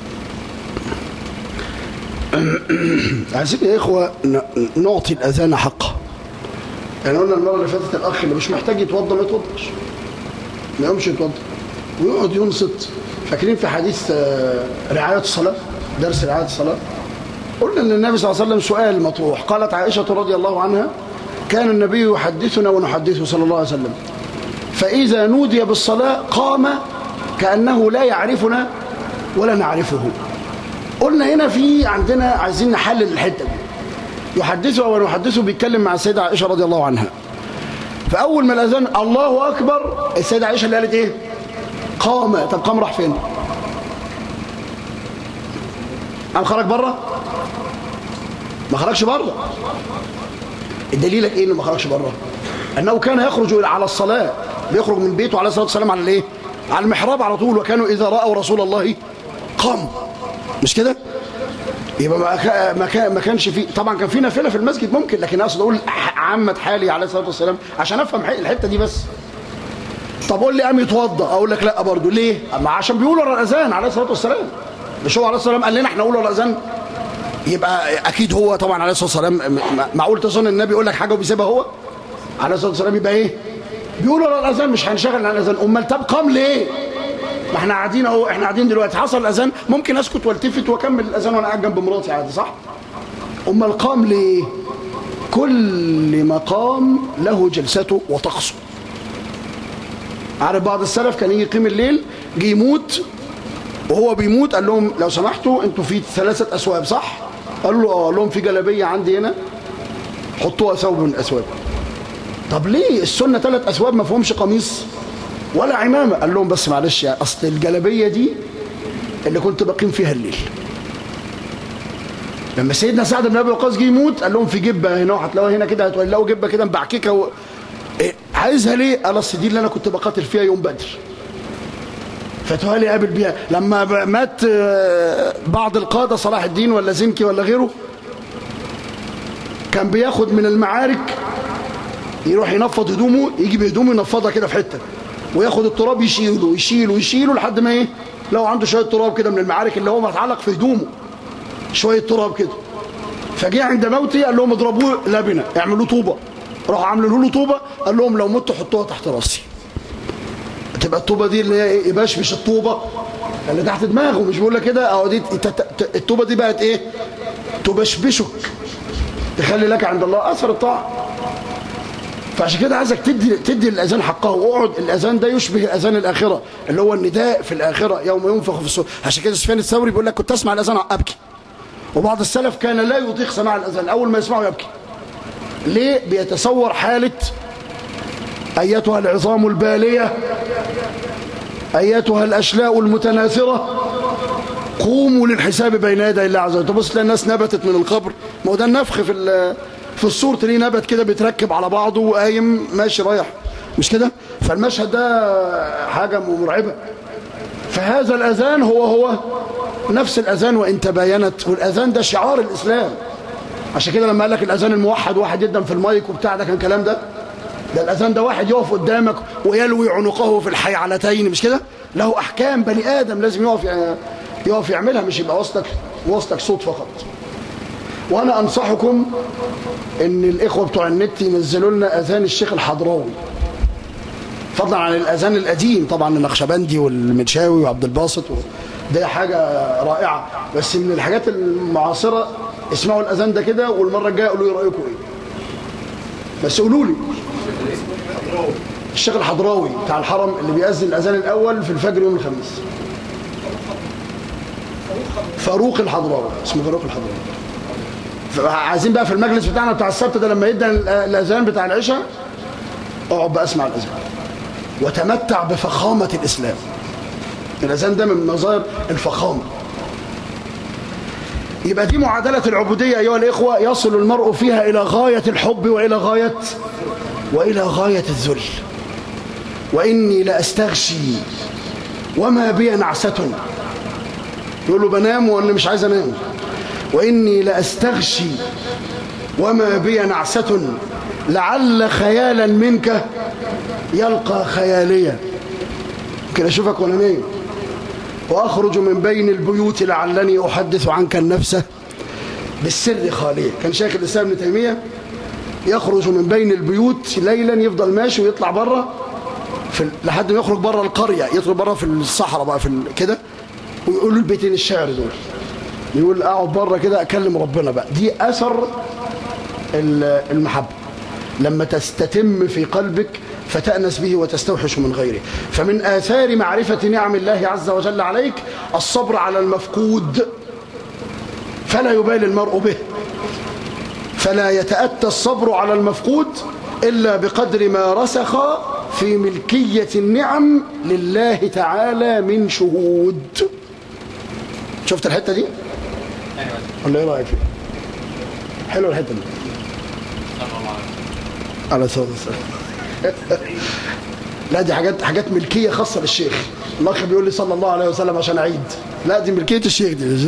عايزين يا إخوة نعطي الأذان حقه يعني قلنا المرة اللي فاتت الأخ اللي مش محتاج يتوضى ما يتوضاش ما يقومش يتوضى ويقعد ينصت فاكرين في حديث رعاية الصلاة درس رعاية الصلاة قلنا أن النبي صلى الله عليه وسلم سؤال مطروح قالت عائشة رضي الله عنها كان النبي يحدثنا ونحدثه صلى الله عليه وسلم فإذا نودي بالصلاة قام كأنه لا يعرفنا ولا نعرفه قلنا هنا في عندنا عايزين نحلل الحتة دي يحدثه ونحدثه بيتكلم مع السيدة عائشة رضي الله عنها فأول ما الأذان الله أكبر السيدة عائشة اللي قالت إيه قام طب قام راح فين قام خرج بره ما خرجش بره الدليلك ايه انه ما خرجش بره انه كان يخرج على الصلاه بيخرج من بيته عليه الصلاه والسلام على الايه على المحراب على طول وكانوا اذا راوا رسول الله قاموا مش كده يبقى ما كان ما كانش في طبعا كان في نافله في المسجد ممكن لكن اقصد اقول عامه حالي عليه الصلاه والسلام عشان افهم الحته دي بس طب قول لي قام يتوضى اقول لك لا برضه ليه ما عشان بيقولوا ورا الاذان عليه الصلاه والسلام مش هو عليه الصلاه والسلام قال لنا احنا نقول ورا الاذان يبقى اكيد هو طبعا عليه الصلاه والسلام معقول تظن النبي يقول لك حاجه وبيسيبها هو عليه الصلاه والسلام يبقى ايه بيقول ورا الاذان مش هنشغل عن الاذان امال طب قام ليه ما احنا قاعدين اهو احنا قاعدين دلوقتي حصل الاذان ممكن اسكت والتفت واكمل الاذان وانا قاعد جنب مراتي عادي صح امال قام ليه كل مقام له جلسته وطقسه عارف بعض السلف كان يجي يقيم الليل جه يموت وهو بيموت قال لهم لو سمحتوا انتوا في ثلاثه اثواب صح قالوا له اه قال لهم في جلابيه عندي هنا حطوها ثوب من الاسواب طب ليه السنه ثلاث اثواب ما فيهمش قميص ولا عمامه قال لهم بس معلش يا اصل الجلابيه دي اللي كنت بقيم فيها الليل لما سيدنا سعد بن ابي وقاص جه يموت قال لهم في جبه هنا هتلاقوها هنا كده هتلاقوا جبه كده مبعككه و... إيه عايزها ليه؟ قال اصل دي اللي انا كنت بقاتل فيها يوم بدر فتهالي قابل بيها لما مات بعض القادة صلاح الدين ولا زنكي ولا غيره كان بياخد من المعارك يروح ينفض هدومه يجي بهدومه ينفضها كده في حتة وياخد التراب يشيله يشيله يشيله لحد ما ايه لو عنده شوية تراب كده من المعارك اللي هو متعلق في هدومه شوية تراب كده فجاء عند موتي قال لهم اضربوه لبنة اعملوا طوبة راحوا عاملين له طوبة قال لهم لو مت حطوها تحت راسي تبقى الطوبة دي اللي هي ايه يبشبش الطوبة اللي تحت دماغه مش بيقول لك كده اهو دي الطوبة دي بقت ايه تبشبشك تخلي لك عند الله اثر الطاعة فعشان كده عايزك تدي تدي الاذان حقه واقعد الاذان ده يشبه اذان الاخره اللي هو النداء في الاخره يوم ينفخ في الصور عشان كده سفيان الثوري بيقول لك كنت اسمع الاذان ابكي وبعض السلف كان لا يطيق سماع الاذان اول ما يسمعه يبكي ليه بيتصور حاله ايتها العظام الباليه ايتها الاشلاء المتناثره قوموا للحساب بين يدي الله عز وجل تبص تلاقي الناس نبتت من القبر ما هو ده النفخ في في الصور تلاقيه نبت كده بيتركب على بعضه وقايم ماشي رايح مش كده فالمشهد ده حاجه مرعبه فهذا الاذان هو هو نفس الاذان وان تباينت والاذان ده شعار الاسلام عشان كده لما قال لك الاذان الموحد واحد جدا في المايك وبتاع ده كان كلام ده ده الاذان ده واحد يقف قدامك ويلوي عنقه في الحيعلتين مش كده له احكام بني ادم لازم يقف يقف يعملها مش يبقى وسطك وسطك صوت فقط وانا انصحكم ان الاخوه بتوع النت ينزلوا لنا اذان الشيخ الحضراوي فضلا عن الاذان القديم طبعا النقشبندي والمنشاوي وعبد الباسط ده حاجه رائعه بس من الحاجات المعاصره اسمعوا الاذان ده كده والمره الجايه قولوا لي رايكم ايه بس قولوا لي الشيخ الحضراوي بتاع الحرم اللي بيأذن الاذان الاول في الفجر يوم الخميس فاروق الحضراوي اسمه فاروق الحضراوي عايزين بقى في المجلس بتاعنا بتاع السبت ده لما يدن الاذان بتاع العشاء اقعد بقى اسمع الاذان وتمتع بفخامه الاسلام الاذان ده من مظاهر الفخامه يبقى دي معادله العبوديه ايها الاخوه يصل المرء فيها الى غايه الحب والى غايه والى غايه الذل واني لاستغشي وما بي نعسه يقول له بنام وانا مش عايز انام وإني لأستغشي وما بي نعسة لعل خيالا منك يلقى خياليا يمكن أشوفك وأنا نايم وأخرج من بين البيوت لعلني أحدث عنك النفس بالسر خالية كان شيخ الإسلام ابن تيمية يخرج من بين البيوت ليلا يفضل ماشي ويطلع بره في لحد ما يخرج بره القرية يخرج بره في الصحراء بقى في كده ويقول له البيتين الشعر دول يقول اقعد بره كده اكلم ربنا بقى دي اثر المحبه لما تستتم في قلبك فتأنس به وتستوحش من غيره فمن آثار معرفة نعم الله عز وجل عليك الصبر على المفقود فلا يبالي المرء به فلا يتأتى الصبر على المفقود إلا بقدر ما رسخ في ملكية النعم لله تعالى من شهود شفت الحتة دي؟ ولا ايه رأيك فيها؟ حلوة الحتة دي على صوت لا دي حاجات حاجات ملكية خاصة للشيخ الأخ بيقول لي صلى الله عليه وسلم عشان أعيد لا دي ملكية الشيخ دي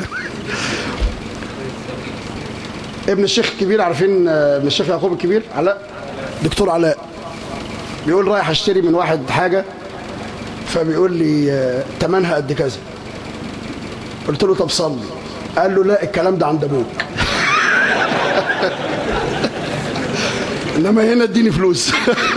ابن الشيخ الكبير عارفين ابن الشيخ يعقوب الكبير علاء دكتور علاء بيقول رايح اشتري من واحد حاجة فبيقول لي تمنها قد كذا قلت له طب صلي قال له لا الكلام ده عند ابوك انما هنا اديني فلوس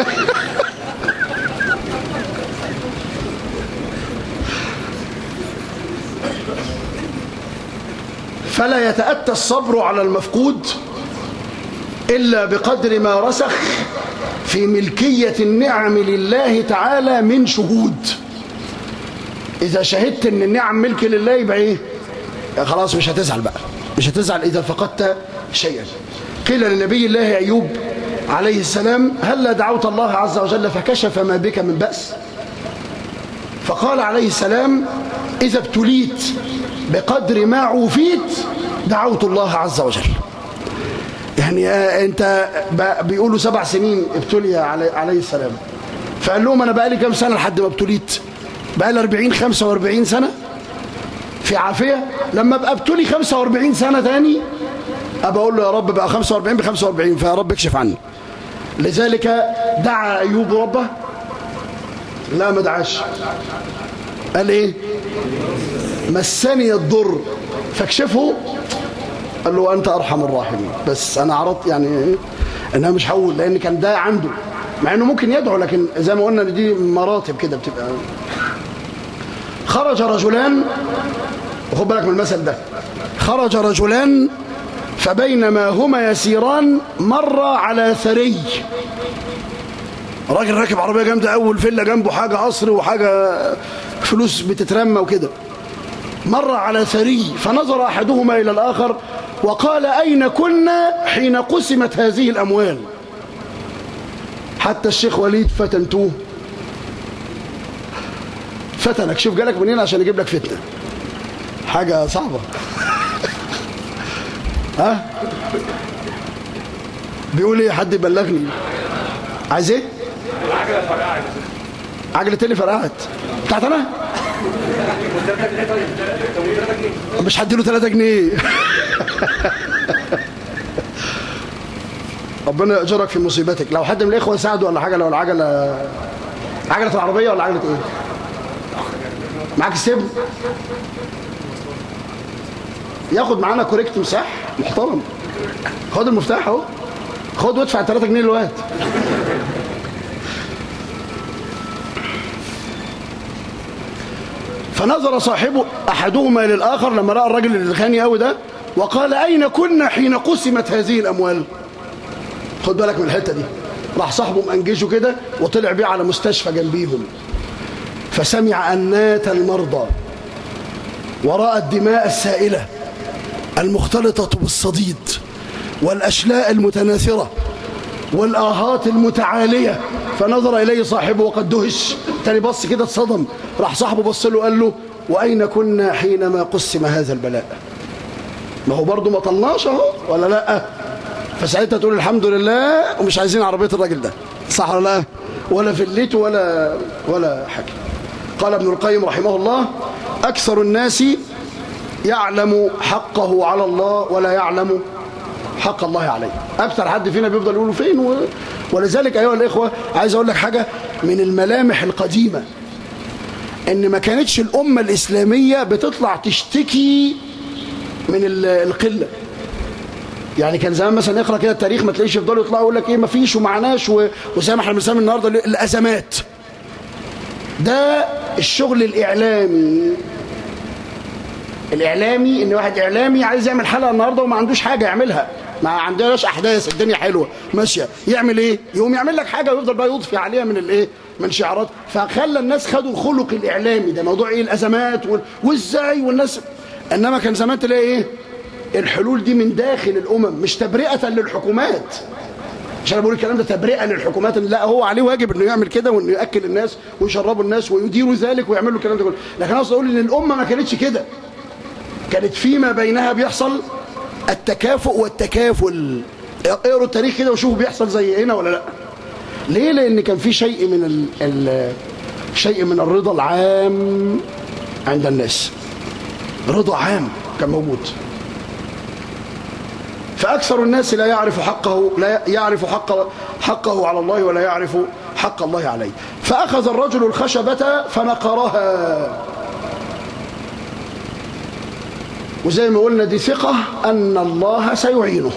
فلا يتأتى الصبر على المفقود إلا بقدر ما رسخ في ملكية النعم لله تعالى من شهود إذا شهدت أن النعم ملك لله يبقى إيه خلاص مش هتزعل بقى مش هتزعل إذا فقدت شيئا قيل لنبي الله أيوب عليه السلام هل دعوت الله عز وجل فكشف ما بك من بأس فقال عليه السلام إذا ابتليت بقدر ما عوفيت دعوت الله عز وجل يعني انت بيقولوا سبع سنين ابتلي عليه السلام فقال لهم انا بقالي كام سنه لحد ما ابتليت بقالي 40 45 سنه في عافيه لما ابقى ابتلي 45 سنه تاني ابقى اقول له يا رب بقى 45 ب 45 فيا رب اكشف عني لذلك دعا ايوب ربه لا ما دعاش قال ايه مسني الضر فاكشفه قال له أنت أرحم الراحمين بس أنا عرضت يعني أنها مش هقول لأن كان ده عنده مع أنه ممكن يدعو لكن زي ما قلنا دي مراتب كده بتبقى خرج رجلان وخد بالك من المثل ده خرج رجلان فبينما هما يسيران مر على ثري راجل راكب عربيه جامده اول فيلا جنبه حاجه قصر وحاجه فلوس بتترمى وكده مر على ثري فنظر احدهما الى الاخر وقال اين كنا حين قسمت هذه الاموال حتى الشيخ وليد فتنتوه فتنك شوف جالك منين عشان يجيب لك فتنه حاجه صعبه ها بيقول ايه حد يبلغني عايز ايه عجله اللي فرقعت بتاعت انا مش هديله 3 جنيه ربنا يأجرك في مصيبتك لو حد من الاخوه ساعده ولا حاجه لو العجله عجله العربيه ولا عجله ايه معاك السبن ياخد معانا كوريكت مساح محترم خد المفتاح اهو خد وادفع 3 جنيه الوقت فنظر صاحبه احدهما للاخر لما راى الراجل الغني قوي ده وقال اين كنا حين قسمت هذه الاموال خد بالك من الحته دي راح صاحبه مأنجشه كده وطلع بيه على مستشفى جنبيهم فسمع أنات المرضى وراء الدماء السائلة المختلطة بالصديد والأشلاء المتناثرة والآهات المتعالية فنظر إليه صاحبه وقد دهش تاني بص كده اتصدم راح صاحبه بص له قال له وأين كنا حينما قسم هذا البلاء ما هو برضه ما طلناش اهو ولا لا فساعتها تقول الحمد لله ومش عايزين عربية الراجل ده صح ولا لا ولا فلته ولا ولا حاجة قال ابن القيم رحمه الله أكثر الناس يعلم حقه على الله ولا يعلم حق الله عليه أكثر حد فينا بيفضل يقوله فين و... ولذلك أيها الإخوة عايز أقول لك حاجة من الملامح القديمة إن ما كانتش الأمة الإسلامية بتطلع تشتكي من ال- القلة يعني كان زمان مثلا اقرا كده التاريخ ما تلاقيش يفضلوا يطلعوا يقول لك ايه ما فيش ومعناش و... وزي ما احنا بنسمي النهارده الازمات ده الشغل الاعلامي الاعلامي ان واحد اعلامي عايز يعمل حلقه النهارده وما عندوش حاجه يعملها ما عندناش احداث الدنيا حلوه ماشيه يعمل ايه يقوم يعمل لك حاجه ويفضل بقى يضفي عليها من الايه من شعارات فخلى الناس خدوا الخلق الاعلامي ده موضوع ايه الازمات وال... وازاي والناس انما كان زمان تلاقي ايه الحلول دي من داخل الامم مش تبرئه للحكومات عشان انا بقول الكلام ده تبرئه للحكومات إن لا هو عليه واجب انه يعمل كده وانه ياكل الناس ويشربوا الناس ويديروا ذلك ويعملوا الكلام ده كله لكن انا اقول ان الامه ما كانتش كده كانت فيما بينها بيحصل التكافؤ والتكافل اقروا التاريخ كده وشوفوا بيحصل زي هنا ولا لا ليه لان كان في شيء من ال... ال... شيء من الرضا العام عند الناس رضا عام كان موجود فأكثر الناس لا يعرف حقه لا يعرف حق حقه على الله ولا يعرف حق الله عليه فأخذ الرجل الخشبة فنقرها وزي ما قلنا دي ثقة أن الله سيعينه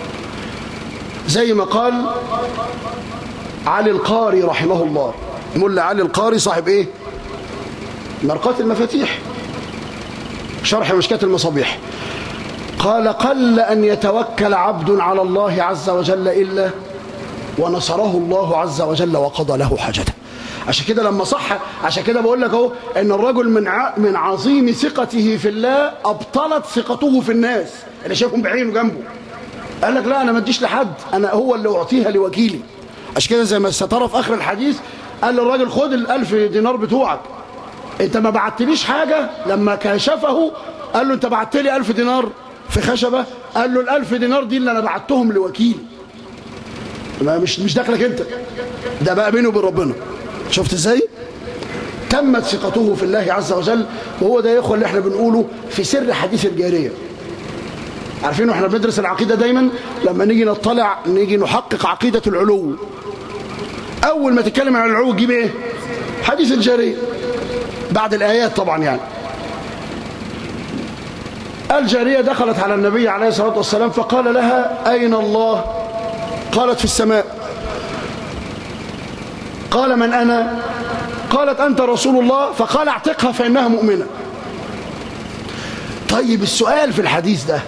زي ما قال علي القاري رحمه الله ملا علي القاري صاحب ايه مرقات المفاتيح شرح مشكات المصابيح قال قل أن يتوكل عبد على الله عز وجل إلا ونصره الله عز وجل وقضى له حاجته عشان كده لما صح عشان كده بقول لك اهو ان الرجل من ع... من عظيم ثقته في الله ابطلت ثقته في الناس اللي شايفهم بعينه جنبه قال لك لا انا ما اديش لحد انا هو اللي اعطيها لوكيلي عشان كده زي ما سترى في اخر الحديث قال للراجل خد الألف دينار بتوعك انت ما بعتليش حاجه لما كشفه قال له انت بعت لي 1000 دينار في خشبه قال له ال1000 دينار دي اللي انا بعتهم لوكيلي ما مش مش داخلك انت ده بقى بينه وبين ربنا شفت ازاي تمت ثقته في الله عز وجل وهو ده يا اخوه اللي احنا بنقوله في سر حديث الجاريه عارفين واحنا بندرس العقيده دايما لما نيجي نطلع نيجي نحقق عقيده العلو اول ما تتكلم عن العلو تجيب ايه حديث الجاريه بعد الايات طبعا يعني الجاريه دخلت على النبي عليه الصلاه والسلام فقال لها اين الله قالت في السماء قال من أنا قالت أنت رسول الله فقال اعتقها فإنها مؤمنة طيب السؤال في الحديث ده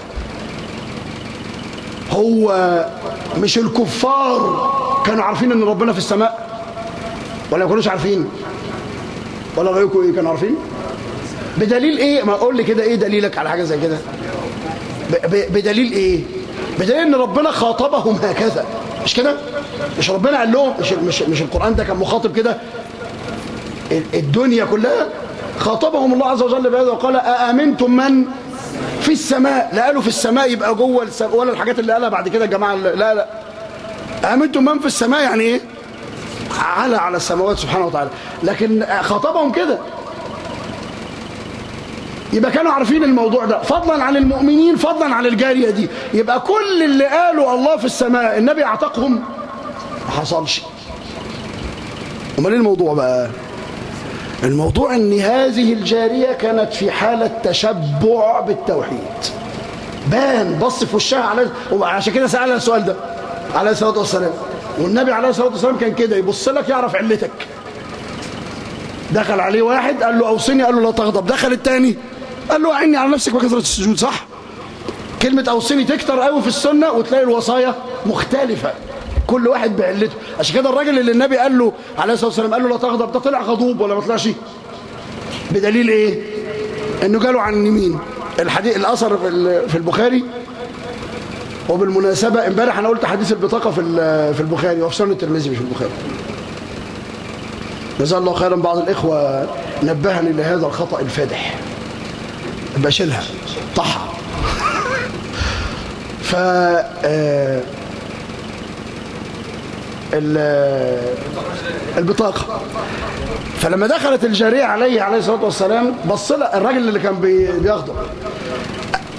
هو مش الكفار كانوا عارفين ان ربنا في السماء ولا ما كانوش عارفين ولا رايكم ايه كانوا عارفين بدليل ايه ما اقول لي كده ايه دليلك على حاجه زي كده بدليل ايه بدليل ان ربنا خاطبهم هكذا مش كده مش ربنا قال لهم مش مش مش القران ده كان مخاطب كده الدنيا كلها خاطبهم الله عز وجل بهذا وقال أأمنتم من في السماء لا قالوا في السماء يبقى جوه السماء ولا الحاجات اللي قالها بعد كده الجماعه لا لا أأمنتم من في السماء يعني ايه على على السماوات سبحانه وتعالى لكن خاطبهم كده يبقى كانوا عارفين الموضوع ده فضلا عن المؤمنين فضلا عن الجارية دي يبقى كل اللي قالوا الله في السماء النبي اعتقهم ما حصلش امال ايه الموضوع بقى الموضوع ان هذه الجارية كانت في حالة تشبع بالتوحيد بان بص في وشها على عشان كده سألها السؤال ده عليه الصلاة والسلام والنبي عليه الصلاة والسلام كان كده يبص لك يعرف علتك دخل عليه واحد قال له اوصني قال له لا تغضب دخل الثاني قال له اعني على نفسك بكثرة السجود صح كلمة اوصني تكتر قوي في السنة وتلاقي الوصايا مختلفة كل واحد بعلته عشان كده الراجل اللي النبي قال له عليه الصلاة والسلام قال له لا تغضب ده طلع غضوب ولا ما طلعش بدليل ايه انه جاله عن يمين الحديث الاثر في البخاري وبالمناسبة امبارح انا قلت حديث البطاقة في في البخاري وفي سنة الترمذي مش في البخاري جزاه الله خيرا بعض الإخوة نبهني لهذا الخطأ الفادح بشيلها طحها ف البطاقة فلما دخلت الجارية عليه عليه الصلاة والسلام بص لها الراجل اللي كان بيغضب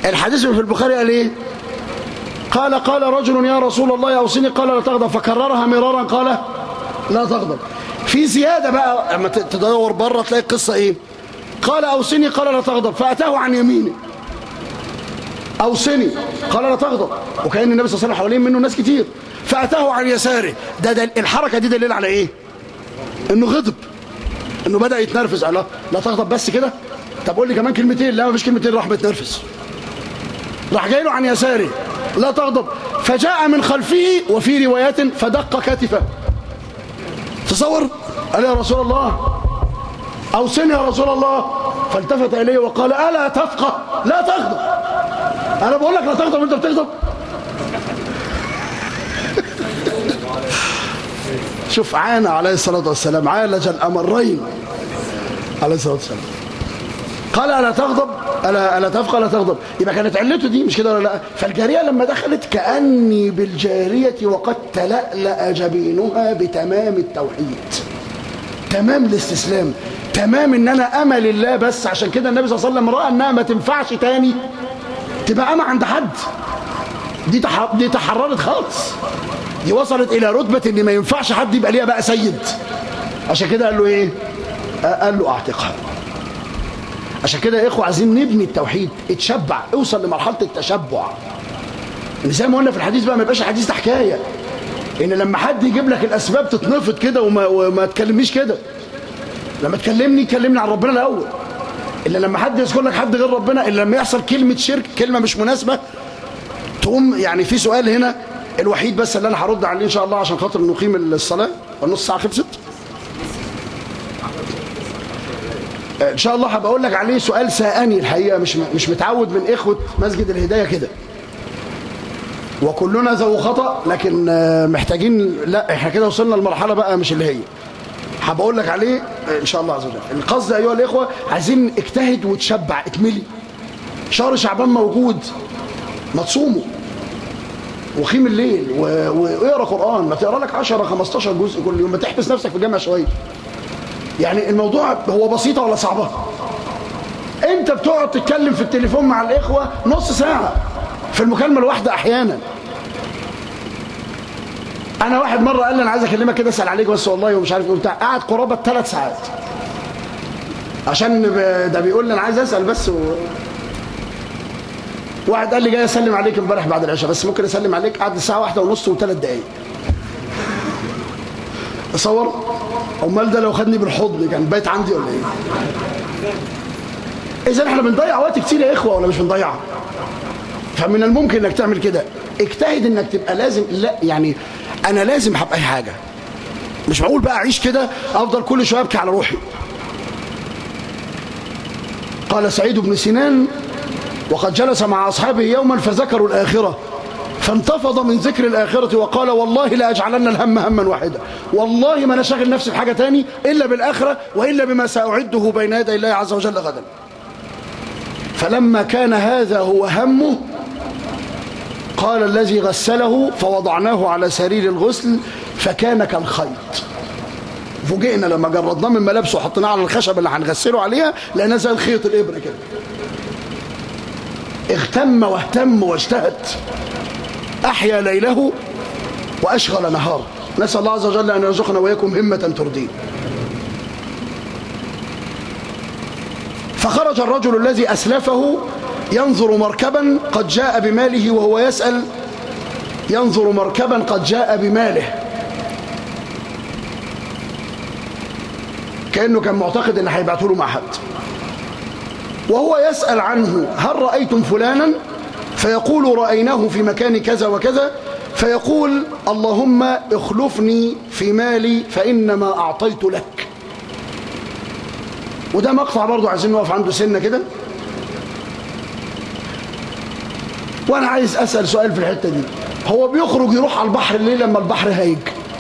الحديث اللي في البخاري قال ايه قال قال رجل يا رسول الله اوصني قال لا تغضب فكررها مرارا قال لا تغضب في زياده بقى لما تدور بره تلاقي القصه ايه قال اوصني قال لا تغضب فاتاه عن يمينه اوصني قال لا تغضب وكان النبي صلى الله عليه وسلم حوالين منه ناس كتير فاتاه عن يساره ده, ده الحركه دي دليل على ايه انه غضب انه بدا يتنرفز لا لا تغضب بس كده طب قول لي كمان كلمتين لا مفيش كلمتين راح متنرفز راح جاي له عن يساره لا تغضب فجاء من خلفه وفي روايات فدق كتفه تصور قال يا رسول الله اوصني يا رسول الله فالتفت اليه وقال الا تفقه لا تغضب انا بقول لك لا تغضب انت بتغضب شوف عانى عليه الصلاه والسلام عالج الامرين عليه الصلاه والسلام قال الا تغضب الا الا تفقه لا تغضب يبقى كانت علته دي مش كده ولا لا فالجاريه لما دخلت كاني بالجاريه وقد تلألأ جبينها بتمام التوحيد تمام الاستسلام تمام ان انا امل الله بس عشان كده النبي صلى الله عليه وسلم راى انها ما تنفعش تاني تبقى اما عند حد دي تح... دي تحررت خالص دي وصلت الى رتبه ان ما ينفعش حد يبقى ليها بقى سيد عشان كده قال له ايه قال له اعتقها عشان كده يا اخوه عايزين نبني التوحيد اتشبع اوصل لمرحله التشبع ان زي ما قلنا في الحديث بقى ما يبقاش الحديث ده حكايه ان لما حد يجيب لك الاسباب تتنفض كده وما, وما تكلمنيش كده لما تكلمني كلمني عن ربنا الاول الا لما حد يذكر لك حد غير ربنا الا لما يحصل كلمه شرك كلمه مش مناسبه تقوم يعني في سؤال هنا الوحيد بس اللي انا هرد عليه ان شاء الله عشان خاطر نقيم الصلاه والنص ساعه خلصت ان شاء الله هبقى اقول لك عليه سؤال سائني الحقيقه مش مش متعود من اخوه مسجد الهدايه كده وكلنا ذو خطا لكن محتاجين لا احنا كده وصلنا لمرحله بقى مش اللي هي هبقول لك عليه ان شاء الله عز وجل القصد ايها الاخوه عايزين اجتهد وتشبع اتملي شهر شعبان موجود ما تصوموا وقيم الليل واقرا قران ما تقرا لك 10 15 جزء كل يوم ما تحبس نفسك في الجامع شويه يعني الموضوع هو بسيطه ولا صعبه انت بتقعد تتكلم في التليفون مع الاخوه نص ساعه في المكالمه الواحده احيانا انا واحد مره قال لي انا عايز اكلمك كده اسال عليك بس والله ومش عارف ايه وبتاع قعد قرابه ثلاث ساعات عشان ده بيقول لي انا عايز اسال بس و... واحد قال لي جاي اسلم عليك امبارح بعد العشاء بس ممكن اسلم عليك قعد الساعه واحدة ونص وثلاث دقايق اصور امال ده لو خدني بالحضن كان بايت عندي ولا ايه اذا احنا بنضيع وقت كتير يا اخوه ولا مش بنضيع فمن الممكن انك تعمل كده اجتهد انك تبقى لازم لا يعني انا لازم هبقى اي حاجه مش معقول بقى اعيش كده افضل كل شويه ابكي على روحي قال سعيد بن سنان وقد جلس مع اصحابه يوما فذكروا الاخره فانتفض من ذكر الآخرة وقال والله لا أجعلن الهم هما واحدا والله ما نشغل نفسي بحاجة تاني إلا بالآخرة وإلا بما سأعده بين يدي الله عز وجل غدا فلما كان هذا هو همه قال الذي غسله فوضعناه على سرير الغسل فكان كالخيط فوجئنا لما جردناه من ملابسه وحطيناه على الخشب اللي هنغسله عليها لقيناه زي الخيط الابره كده اغتم واهتم واجتهد أحيا ليله وأشغل نهاره نسأل الله عز وجل أن يرزقنا وإياكم همة ترضيه فخرج الرجل الذي أسلفه ينظر مركبا قد جاء بماله وهو يسأل ينظر مركبا قد جاء بماله كأنه كان معتقد أن هيبعتوا له مع حد وهو يسأل عنه هل رأيتم فلانا فيقول رأيناه في مكان كذا وكذا فيقول اللهم اخلفني في مالي فإنما أعطيت لك وده مقطع برضو عايزين نقف عنده سنة كده وأنا عايز أسأل سؤال في الحتة دي هو بيخرج يروح على البحر ليه لما البحر هايج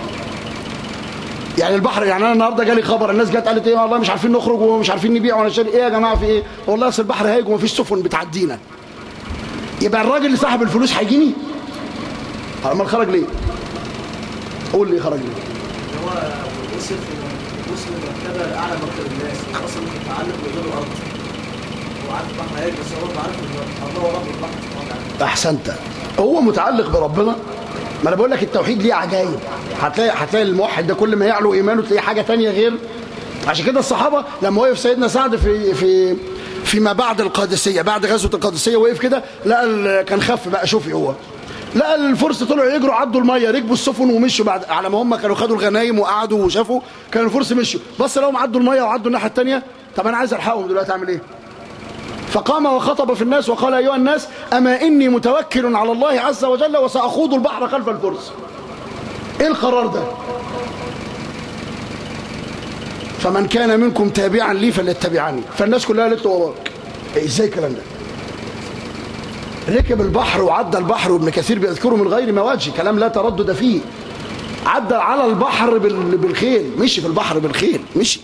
يعني البحر يعني انا النهارده جالي خبر الناس جت قالت ايه والله مش عارفين نخرج ومش عارفين نبيع ولا نشتري ايه يا جماعه في ايه والله اصل البحر هايج ومفيش سفن بتعدينا يبقى الراجل اللي صاحب الفلوس هيجيني امال خرج ليه قول لي خرج ليه هو وصل وصل المرتبه لاعلى مكتب الناس اصلا متعلق بغير الارض عارف البحر هيك بس هو برضه عارف ان الله هو رب البحر سبحانه وتعالى احسنت هو متعلق بربنا ما انا بقول لك التوحيد ليه عجايب هتلاقي هتلاقي الموحد ده كل ما يعلو ايمانه تلاقي حاجه تانية غير عشان كده الصحابه لما وقف سيدنا سعد في في فيما بعد القادسيه بعد غزوه القادسيه وقف كده لقى ال- كان خف بقى شوفي هو لقى الفرس طلعوا يجروا عدوا الميه ركبوا السفن ومشوا بعد على ما هم كانوا خدوا الغنايم وقعدوا وشافوا كانوا الفرس مشوا بص لهم عدوا الميه وعدوا الناحيه الثانيه طب انا عايز الحقهم دلوقتي اعمل ايه فقام وخطب في الناس وقال أيها الناس أما إني متوكل على الله عز وجل وسأخوض البحر خلف الفرس إيه القرار ده فمن كان منكم تابعا لي فليتبعني فالناس كلها قالت له وراك إيه إزاي الكلام ده ركب البحر وعدى البحر وابن كثير بيذكره من غير مواجه كلام لا تردد فيه عدى على البحر بال- بالخيل مشي في البحر بالخيل مشي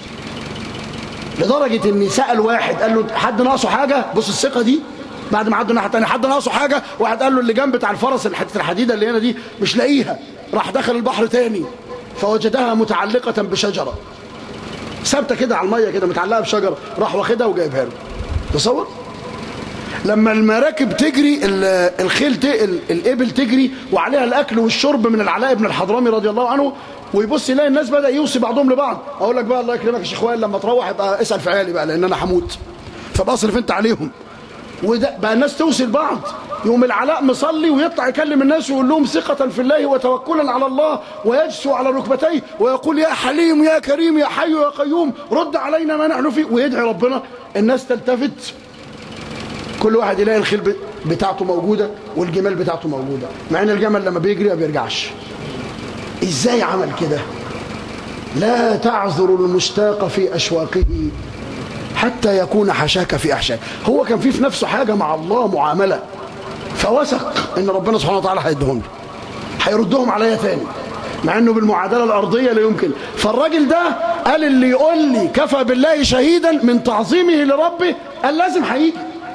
لدرجة ان سأل واحد قال له حد ناقصه حاجة بص الثقة دي بعد ما عدوا الناحية التانية حد ناقصه حاجة واحد قال له اللي جنب بتاع الفرس الحتة الحديدة اللي هنا دي مش لاقيها راح دخل البحر تاني فوجدها متعلقة بشجرة ثابتة كده على المية كده متعلقة بشجرة راح واخدها وجايبها له تصور لما المراكب تجري ال- الخيل ت... ال- الإبل تجري وعليها الأكل والشرب من العلاء بن الحضرمي رضي الله عنه ويبص يلاقي الناس بدأ يوصي بعضهم لبعض أقول لك بقى الله يكرمك يا شيخ وائل لما تروح يبقى اسأل في عيالي بقى لأن أنا هموت فبقى اصرف أنت عليهم وده بقى الناس توصي لبعض يوم العلاء مصلي ويطلع يكلم الناس ويقول لهم ثقة في الله وتوكلا على الله ويجسو على ركبتيه ويقول يا حليم يا كريم يا حي يا قيوم رد علينا ما نحن فيه ويدعي ربنا الناس تلتفت كل واحد يلاقي الخيل ب- بتاعته موجودة والجمال بتاعته موجودة مع ان الجمل لما بيجري ما بيرجعش ازاي عمل كده لا تعذر المشتاق في أشواقه حتى يكون حشاك في أحشاك هو كان فيه في نفسه حاجة مع الله معاملة فوثق ان ربنا سبحانه وتعالى هيديهم له هيردهم عليا تاني مع انه بالمعادله الارضيه لا يمكن فالراجل ده قال اللي يقول لي كفى بالله شهيدا من تعظيمه لربه قال لازم هيجي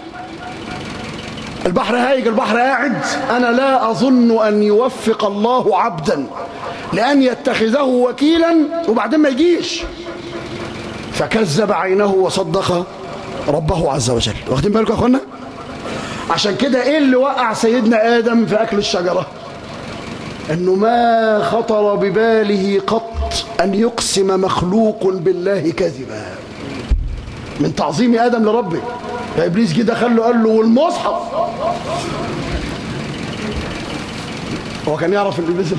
البحر هايج البحر قاعد أنا لا أظن أن يوفق الله عبدا لأن يتخذه وكيلا وبعدين ما يجيش فكذب عينه وصدق ربه عز وجل واخدين بالكم يا أخوانا عشان كده إيه اللي وقع سيدنا آدم في أكل الشجرة أنه ما خطر بباله قط أن يقسم مخلوق بالله كذبا من تعظيم آدم لربه فإبليس جه دخل له قال له والمصحف هو كان يعرف اللي بيزم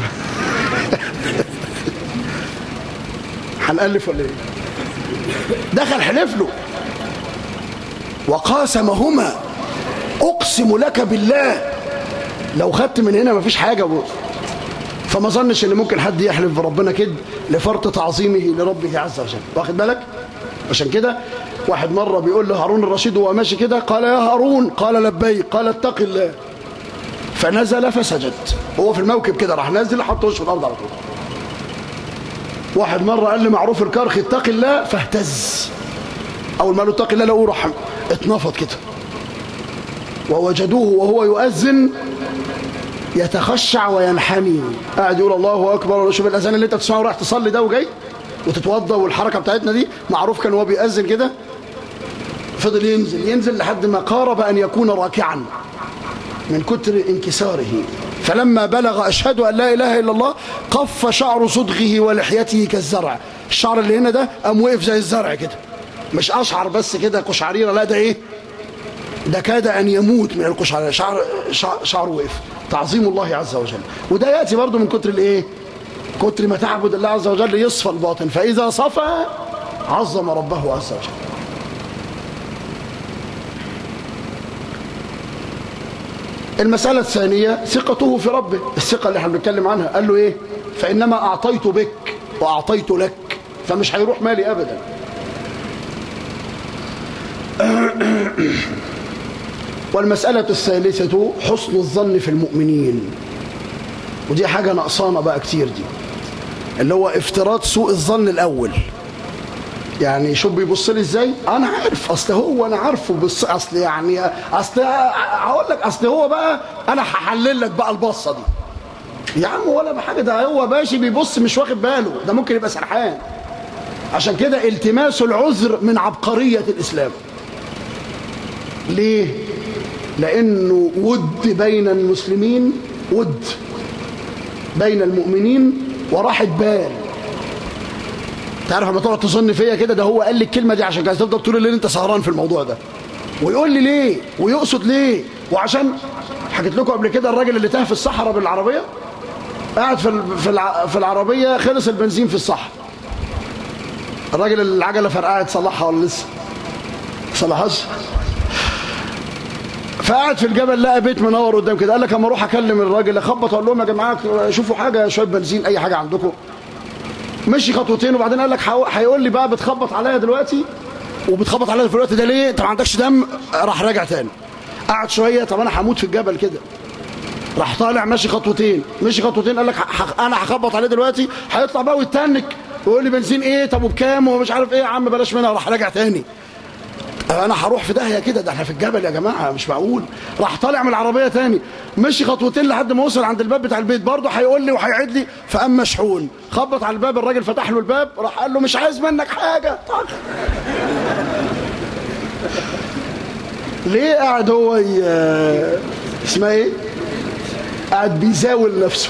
هنألف ولا ايه دخل حلف له وقاسمهما اقسم لك بالله لو خدت من هنا مفيش حاجه بص فما ظنش ان ممكن حد يحلف بربنا كده لفرط تعظيمه لربه عز وجل واخد بالك عشان كده واحد مره بيقول لهارون الرشيد وهو ماشي كده قال يا هارون قال لبيك قال اتق الله فنزل فسجد هو في الموكب كده راح نازل حط وشه في الارض على طول واحد مره قال لمعروف الكرخ اتق الله فاهتز اول ما قال له اتق الله لقوه راح اتنفض كده ووجدوه وهو يؤذن يتخشع وينحني قاعد يقول الله اكبر شوف الاذان اللي انت بتسمعه رايح تصلي ده وجاي وتتوضى والحركه بتاعتنا دي معروف كان هو بيأذن كده فضل ينزل ينزل لحد ما قارب ان يكون راكعا من كتر انكساره فلما بلغ اشهد ان لا اله الا الله قف شعر صدغه ولحيته كالزرع الشعر اللي هنا ده قام وقف زي الزرع كده مش اشعر بس كده قشعريره لا ده ايه ده كاد ان يموت من القشعريره شعر شعر, شعر وقف تعظيم الله عز وجل وده ياتي برضه من كتر الايه كتر ما تعبد الله عز وجل يصفى الباطن فاذا صفى عظم ربه عز وجل المسألة الثانية ثقته في ربه الثقة اللي احنا بنتكلم عنها قال له ايه فإنما أعطيت بك وأعطيت لك فمش هيروح مالي أبدا والمسألة الثالثة حسن الظن في المؤمنين ودي حاجة نقصانة بقى كتير دي اللي هو افتراض سوء الظن الأول يعني شوف بيبص لي ازاي انا عارف اصل هو انا عارفه بص اصل يعني اصل هقول لك اصل هو بقى انا هحلل لك بقى البصه دي يا عم ولا بحاجه ده هو ماشي بيبص مش واخد باله ده ممكن يبقى سرحان عشان كده التماس العذر من عبقريه الاسلام ليه لانه ود بين المسلمين ود بين المؤمنين وراحة بال تعرف لما تقعد تظن فيا كده ده هو قال لي الكلمه دي عشان كده تفضل طول الليل انت سهران في الموضوع ده ويقول لي ليه ويقصد ليه وعشان حكيت لكم قبل كده الراجل اللي تاه في الصحراء بالعربيه قاعد في ال- في الع- في العربيه خلص البنزين في الصحراء الراجل اللي العجله فرقعت صلحها ولا لسه صلحهاش فقعد في الجبل لقى بيت منور قدام كده قال لك اما اروح اكلم الراجل اخبط اقول لهم يا جماعه شوفوا حاجه شويه بنزين اي حاجه عندكم مشي خطوتين وبعدين قال لك حو- هيقول لي بقى بتخبط عليا دلوقتي وبتخبط عليا في الوقت ده ليه انت ما عندكش دم راح راجع تاني قعد شويه طب انا هموت في الجبل كده راح طالع ماشي خطوتين مشي خطوتين قال لك ح- ح- انا هخبط عليه دلوقتي هيطلع بقى ويتنك ويقول لي بنزين ايه طب وبكام ومش عارف ايه يا عم بلاش منها راح راجع تاني انا هروح في داهيه كده ده احنا في الجبل يا جماعه مش معقول راح طالع من العربيه تاني مشي خطوتين لحد ما وصل عند الباب بتاع البيت برضه هيقول لي وهيعيد لي فقام مشحون خبط على الباب الراجل فتح له الباب راح قال له مش عايز منك حاجه طخ. ليه قاعد هو ي... اسمها ايه قاعد بيزاول نفسه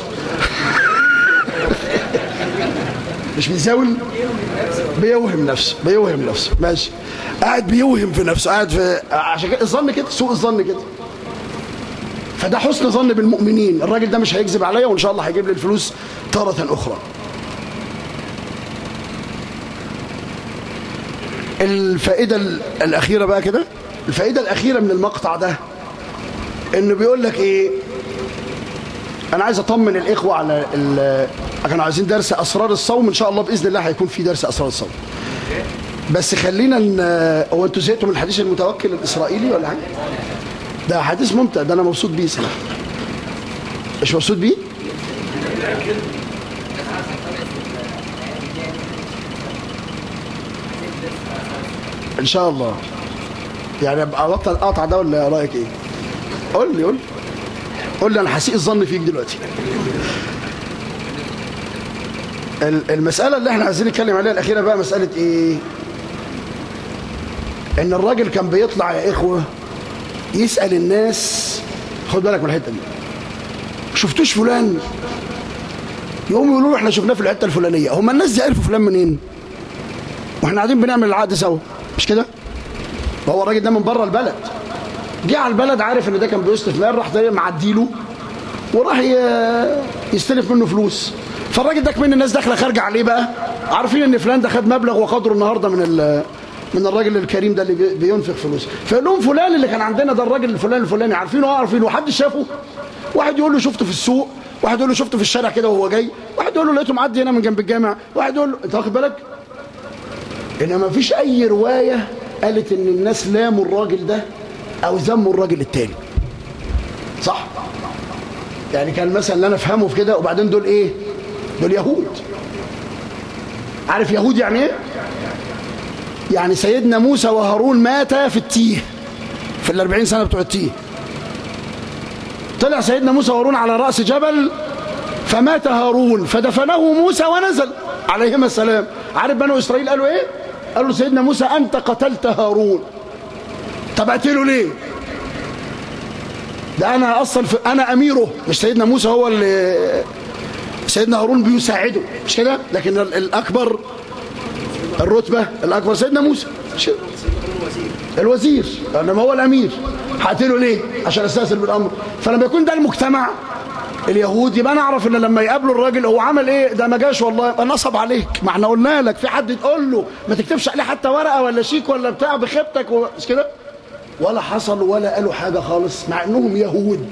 مش بيزاول بيوهم نفسه بيوهم نفسه ماشي قاعد بيوهم في نفسه قاعد في عشان كده الظن كده سوء الظن كده فده حسن ظن بالمؤمنين الراجل ده مش هيكذب عليا وان شاء الله هيجيب لي الفلوس تارة اخرى الفائدة ال- الأخيرة بقى كده الفائدة الأخيرة من المقطع ده إنه بيقول لك إيه أنا عايز أطمن الإخوة على ال- كانوا عايزين درس أسرار الصوم إن شاء الله بإذن الله هيكون في درس أسرار الصوم بس خلينا ن... هو أنتوا زهقتوا من الحديث المتوكل الإسرائيلي ولا حاجة؟ ده حديث ممتع ده أنا مبسوط بيه صراحة مش مبسوط بيه؟ ان شاء الله يعني ابقى ابطل اقطع ده ولا رايك ايه قول لي قول لي قول لي انا هسيء الظن فيك دلوقتي ال- المساله اللي احنا عايزين نتكلم عليها الاخيره بقى مساله ايه ان الراجل كان بيطلع يا اخوه يسال الناس خد بالك من الحته دي شفتوش فلان يقوموا يقولوا له احنا شفناه في الحته الفلانيه هم الناس دي عرفوا فلان منين واحنا قاعدين بنعمل العقد سوا مش كده هو الراجل ده من بره البلد جه على البلد عارف ان ده كان بيصرف مال راح تقريبا معديله وراح ي- يستلف منه فلوس فالراجل ده كمان الناس داخله خارجه عليه بقى عارفين ان فلان ده خد مبلغ وقدره النهارده من ال- من الراجل الكريم ده اللي بي- بينفق فلوس فيقول لهم فلان اللي كان عندنا ده الراجل الفلاني الفلاني عارفينه اه عارفينه وحد شافه واحد يقول له شفته في السوق واحد يقول له شفته في الشارع كده وهو جاي واحد يقول له لقيته معدي هنا من جنب الجامع واحد يقول له انت واخد بالك انما ما فيش اي روايه قالت ان الناس لاموا الراجل ده او ذموا الراجل التاني صح يعني كان مثلا اللي انا افهمه في كده وبعدين دول ايه دول يهود عارف يهود يعني ايه يعني سيدنا موسى وهارون ماتا في التيه في الاربعين سنه بتوع التيه طلع سيدنا موسى وهارون على راس جبل فمات هارون فدفنه موسى ونزل عليهما السلام عارف بنو اسرائيل قالوا ايه قالوا سيدنا موسى انت قتلت هارون طب اقتله ليه ده انا اصلا في انا اميره مش سيدنا موسى هو اللي سيدنا هارون بيساعده مش كده لكن ال- الاكبر الرتبه الاكبر سيدنا موسى مش كده؟ الوزير انما هو الامير هقتله ليه عشان استاثر بالامر فلما يكون ده المجتمع اليهود يبقى انا اعرف ان لما يقابلوا الراجل هو عمل ايه ده ما جاش والله يبقى نصب عليك ما احنا قلنا لك في حد تقول له ما تكتبش عليه حتى ورقه ولا شيك ولا بتاع بخيبتك و- مش كده ولا حصل ولا قالوا حاجه خالص مع انهم يهود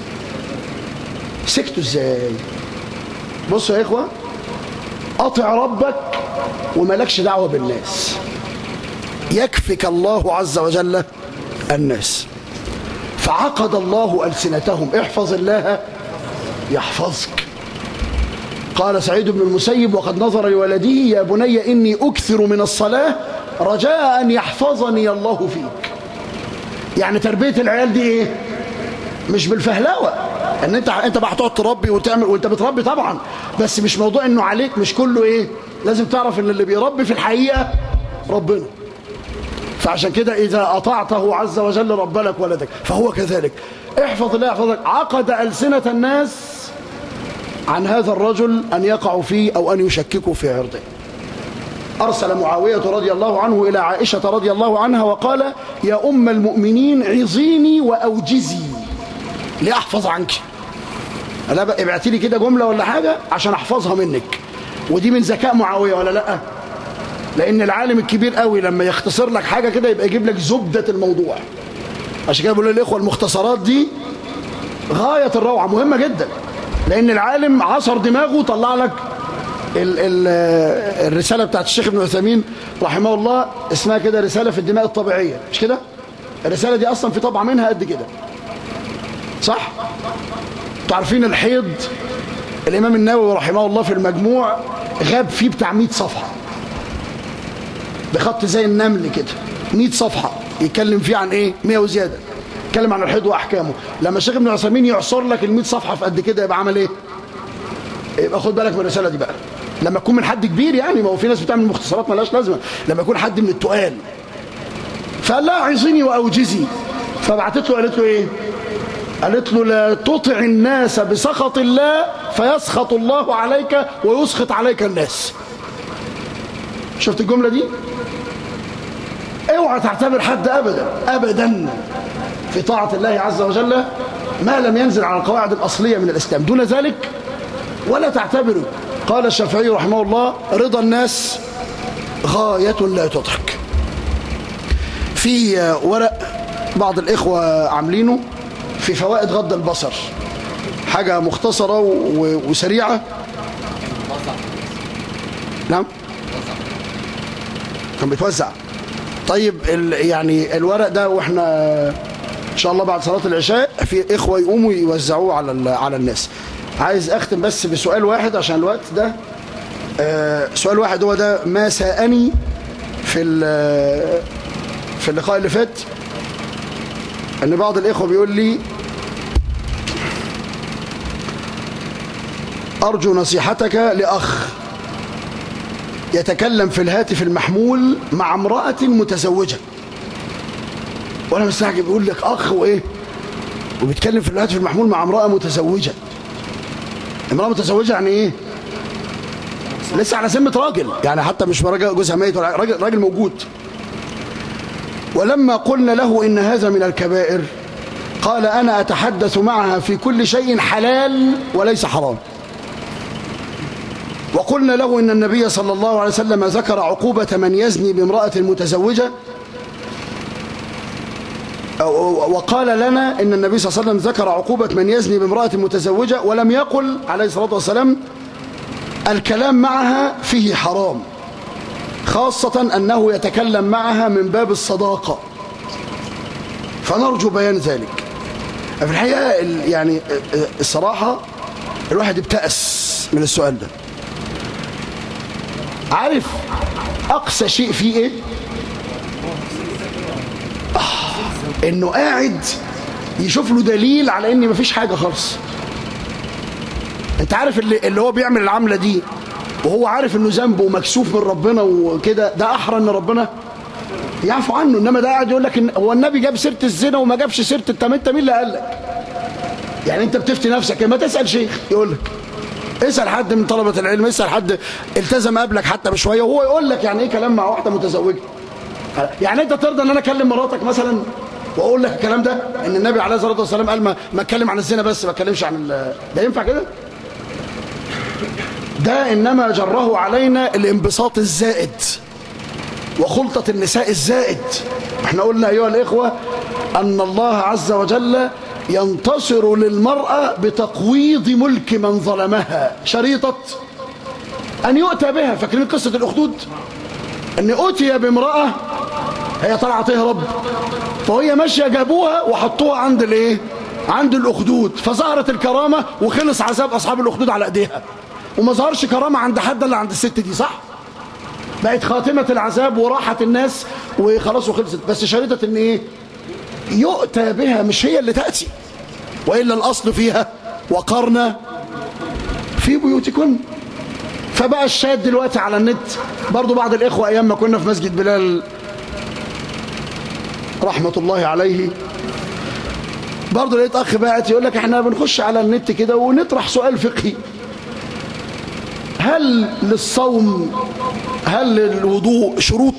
سكتوا ازاي بصوا يا اخوه اطع ربك وملكش دعوه بالناس يكفك الله عز وجل الناس فعقد الله ألسنتهم احفظ الله يحفظك قال سعيد بن المسيب وقد نظر لولده يا بني إني أكثر من الصلاة رجاء أن يحفظني الله فيك يعني تربية العيال دي إيه مش بالفهلاوة ان انت انت بقى هتقعد تربي وتعمل وانت بتربي طبعا بس مش موضوع انه عليك مش كله ايه لازم تعرف ان اللي بيربي في الحقيقة ربنا فعشان كده إذا أطعته عز وجل رب لك ولدك فهو كذلك احفظ الله يحفظك عقد ألسنة الناس عن هذا الرجل أن يقعوا فيه أو أن يشككوا في عرضه أرسل معاوية رضي الله عنه إلى عائشة رضي الله عنها وقال يا أم المؤمنين عظيني وأوجزي لأحفظ عنك أنا بقى ابعتي لي كده جملة ولا حاجة عشان أحفظها منك ودي من ذكاء معاوية ولا لأ لأن العالم الكبير قوي لما يختصر لك حاجة كده يبقى يجيب لك زبدة الموضوع عشان كده بقول للإخوة المختصرات دي غاية الروعة مهمة جدا لأن العالم عصر دماغه وطلع لك ال ال الرسالة بتاعت الشيخ ابن عثيمين رحمه الله اسمها كده رسالة في الدماء الطبيعية مش كده الرسالة دي أصلا في طبعة منها قد كده صح تعرفين الحيض الإمام النووي رحمه الله في المجموع غاب فيه بتاع 100 صفحة بخط زي النمل كده 100 صفحة يتكلم فيه عن ايه 100 وزيادة يتكلم عن الحيض واحكامه لما الشيخ ابن عثيمين يعصر لك ال 100 صفحة في قد كده يبقى عمل ايه يبقى خد بالك من الرسالة دي بقى لما تكون من حد كبير يعني ما هو في ناس بتعمل مختصرات ملهاش لازمة لما يكون حد من التقال فقال لها عظني واوجزي فبعتت له قالت له ايه قالت له لا تطع الناس بسخط الله فيسخط الله عليك ويسخط عليك الناس شفت الجملة دي اوعى تعتبر حد ابدا ابدا في طاعة الله عز وجل ما لم ينزل على القواعد الأصلية من الإسلام دون ذلك ولا تعتبره قال الشافعي رحمه الله رضا الناس غاية لا تدرك في ورق بعض الإخوة عاملينه في فوائد غض البصر حاجة مختصرة وسريعة نعم كان بيتوزع طيب يعني الورق ده واحنا ان شاء الله بعد صلاة العشاء في اخوة يقوموا يوزعوه على على الناس عايز اختم بس بسؤال واحد عشان الوقت ده آه سؤال واحد هو ده ما ساءني في في اللقاء اللي فات ان بعض الاخوة بيقول لي ارجو نصيحتك لاخ يتكلم في الهاتف المحمول مع امرأة متزوجة وانا مستعجب بيقول لك اخ وايه وبيتكلم في الهاتف المحمول مع امرأة متزوجة امرأة متزوجة يعني ايه لسه على سمة راجل يعني حتى مش راجل جوزها ميت ولا راجل, راجل موجود ولما قلنا له ان هذا من الكبائر قال انا اتحدث معها في كل شيء حلال وليس حرام وقلنا له إن النبي صلى الله عليه وسلم ذكر عقوبة من يزني بامرأة متزوجة وقال لنا إن النبي صلى الله عليه وسلم ذكر عقوبة من يزني بامرأة متزوجة ولم يقل عليه الصلاة والسلام الكلام معها فيه حرام خاصة أنه يتكلم معها من باب الصداقة فنرجو بيان ذلك في الحقيقة يعني الصراحة الواحد ابتأس من السؤال ده عارف أقصى شيء فيه إيه آه إنه قاعد يشوف له دليل على إن مفيش حاجة خالص أنت عارف اللي, اللي هو بيعمل العملة دي وهو عارف إنه ذنبه ومكسوف من ربنا وكده ده أحرى إن ربنا يعفو عنه إنما ده قاعد يقول لك إن هو النبي جاب سيرة الزنا وما جابش سيرة التم أنت مين اللي قال لك يعني أنت بتفتي نفسك ما تسأل شيخ يقول لك اسأل حد من طلبة العلم اسأل حد التزم قبلك حتى بشوية وهو يقول لك يعني ايه كلام مع واحدة متزوجة يعني انت ترضى ان انا اكلم مراتك مثلا واقول لك الكلام ده ان النبي عليه الصلاه والسلام قال ما ما اتكلم عن الزنا بس ما اتكلمش عن ال... ده ينفع كده ده انما جره علينا الانبساط الزائد وخلطة النساء الزائد احنا قلنا ايها الاخوة ان الله عز وجل ينتصر للمرأة بتقويض ملك من ظلمها شريطة أن يؤتى بها فاكرين قصة الأخدود أن أتي بامرأة هي طلعت تهرب فهي ماشية جابوها وحطوها عند الايه عند الأخدود فظهرت الكرامة وخلص عذاب أصحاب الأخدود على أيديها وما ظهرش كرامة عند حد إلا عند الست دي صح بقت خاتمة العذاب وراحت الناس وخلاص وخلصت بس شريطة ان ايه يؤتى بها مش هي اللي تأتي وإلا الأصل فيها وقرنا في بيوتكن فبقى الشاهد دلوقتي على النت برضو بعض الإخوة أيام ما كنا في مسجد بلال رحمة الله عليه برضه لقيت أخ باعت يقول لك احنا بنخش على النت كده ونطرح سؤال فقهي هل للصوم هل للوضوء شروط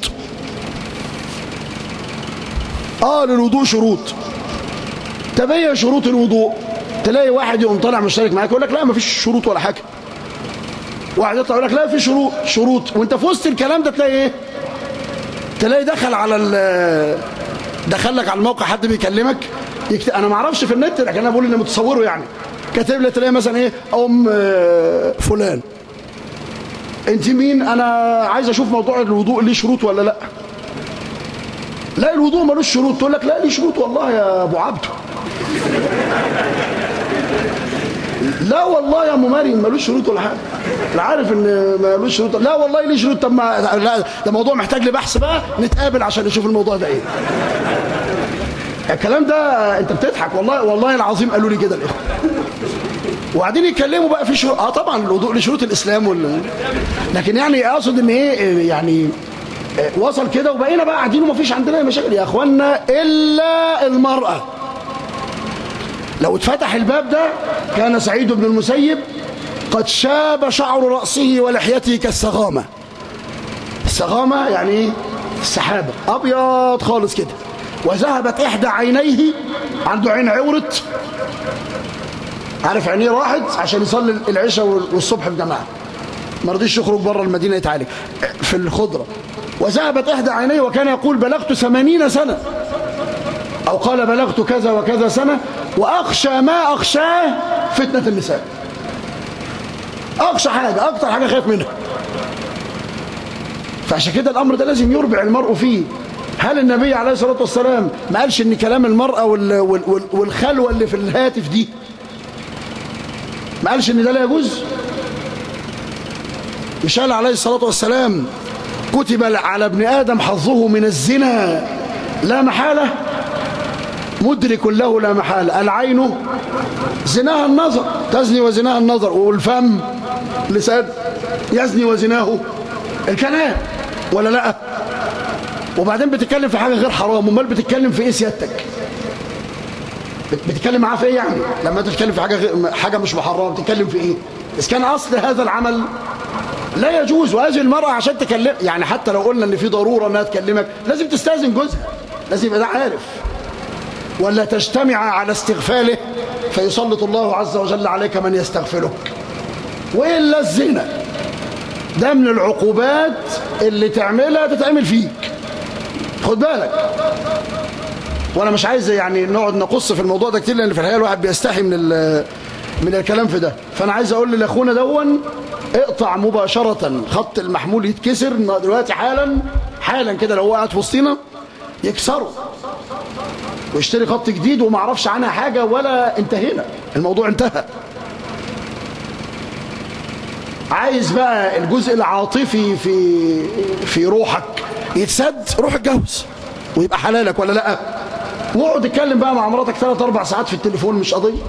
اه للوضوء شروط تبين شروط الوضوء تلاقي واحد يقوم طالع مشترك معاك يقول لك لا مفيش شروط ولا حاجه واحد يطلع يقول لك لا في شروط شروط وانت في وسط الكلام ده تلاقي ايه تلاقي دخل على ال دخل لك على الموقع حد بيكلمك يكتب انا ما اعرفش في النت لكن انا بقول اني متصوره يعني كاتب لي تلاقي مثلا ايه ام آه، فلان انت مين انا عايز اشوف موضوع الوضوء ليه شروط ولا لا لا الوضوء ملوش شروط تقول لك لا ليه شروط والله يا ابو عبده لا والله يا ام مريم ملوش شروط ولا حاجه انا عارف ان ملوش شروط لا والله ليه شروط طب ما لا ده موضوع محتاج لبحث بقى نتقابل عشان نشوف الموضوع ده ايه الكلام ده انت بتضحك والله والله العظيم قالوا لي كده الاخوه وبعدين يتكلموا بقى في شروط اه طبعا الوضوء لشروط الاسلام وال... لكن يعني اقصد ان ايه يعني آه، وصل كده وبقينا بقى قاعدين ومفيش عندنا أي مشاكل يا اخوانا الا المراه لو اتفتح الباب ده كان سعيد بن المسيب قد شاب شعر رأسه ولحيته كالسغامة السغامة يعني ايه السحابة أبيض خالص كده وذهبت إحدى عينيه عنده عين عورت عارف عينيه راحت عشان يصلي العشاء والصبح في جماعة ما رضيش يخرج بره المدينة يتعالج في الخضرة وذهبت إحدى عينيه وكان يقول بلغت ثمانين سنة أو قال بلغت كذا وكذا سنة وأخشى ما أخشاه فتنة النساء أخشى حاجة أكتر حاجة خايف منها فعشان كده الأمر ده لازم يربع المرء فيه هل النبي عليه الصلاة والسلام ما قالش إن كلام المرأة وال وال وال والخلوة اللي في الهاتف دي ما قالش إن ده لا يجوز مش قال عليه الصلاة والسلام كتب على ابن آدم حظه من الزنا لا محالة مدرك له لا محالة العين زناها النظر تزني وزناها النظر والفم لسان يزني وزناه الكلام ولا لا وبعدين بتتكلم في حاجة غير حرام امال بتتكلم في ايه سيادتك بت- بتتكلم معاه في ايه يعني لما انت تتكلم في حاجة غير حاجة مش محرمة بتتكلم في ايه اذا كان اصل هذا العمل لا يجوز وهذه المرأة عشان تكلم يعني حتى لو قلنا ان في ضرورة انها تكلمك لازم تستاذن جوزها لازم يبقى ده عارف ولا تجتمع على استغفاله فيسلط الله عز وجل عليك من يستغفرك وإلا الزنا ده من العقوبات اللي تعملها تتعمل فيك خد بالك وانا مش عايز يعني نقعد نقص في الموضوع ده كتير لان في الحقيقه الواحد بيستحي من ال- من الكلام في ده فانا عايز اقول لاخونا دون اقطع مباشره خط المحمول يتكسر دلوقتي حالا حالا كده لو هو قاعد في وسطينا يكسره واشتري خط جديد وما اعرفش عنها حاجة ولا انتهينا الموضوع انتهى عايز بقى الجزء العاطفي في في روحك يتسد روح اتجوز ويبقى حلالك ولا لا واقعد اتكلم بقى مع مراتك ثلاث اربع ساعات في التليفون مش قضيه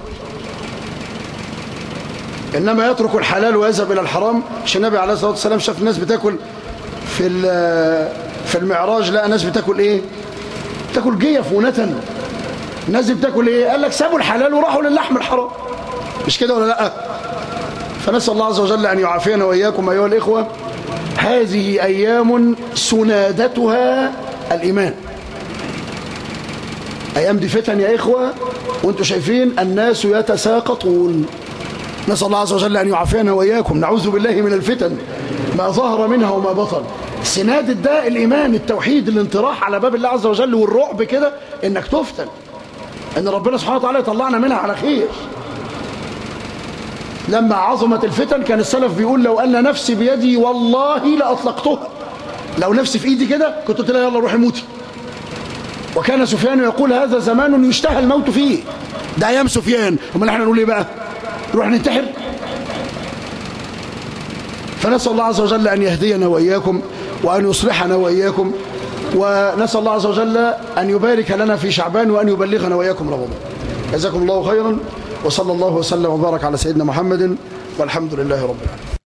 انما يترك الحلال ويذهب الى الحرام مش النبي عليه الصلاه والسلام شاف الناس بتاكل في ال- في المعراج لقى ناس بتاكل ايه تاكل جيف ونتن الناس دي بتاكل ايه قال لك سابوا الحلال وراحوا للحم الحرام مش كده ولا لا فنسال الله عز وجل ان يعافينا واياكم ايها الاخوه هذه ايام سنادتها الايمان ايام دي فتن يا اخوه وانتم شايفين الناس يتساقطون نسال الله عز وجل ان يعافينا واياكم نعوذ بالله من الفتن ما ظهر منها وما بطن سناد الداء الايمان التوحيد الانطراح على باب الله عز وجل والرعب كده انك تفتن ان ربنا سبحانه وتعالى يطلعنا منها على خير لما عظمت الفتن كان السلف بيقول لو ان نفسي بيدي والله لاطلقتها لو نفسي في ايدي كده كنت قلت لها يلا روحي موتي وكان سفيان يقول هذا زمان يشتهى الموت فيه ده ايام سفيان امال احنا نقول ايه بقى نروح ننتحر فنسال الله عز وجل ان يهدينا واياكم وان يصلحنا واياكم ونسال الله عز وجل ان يبارك لنا في شعبان وان يبلغنا واياكم رمضان جزاكم الله خيرا وصلى الله وسلم وبارك على سيدنا محمد والحمد لله رب العالمين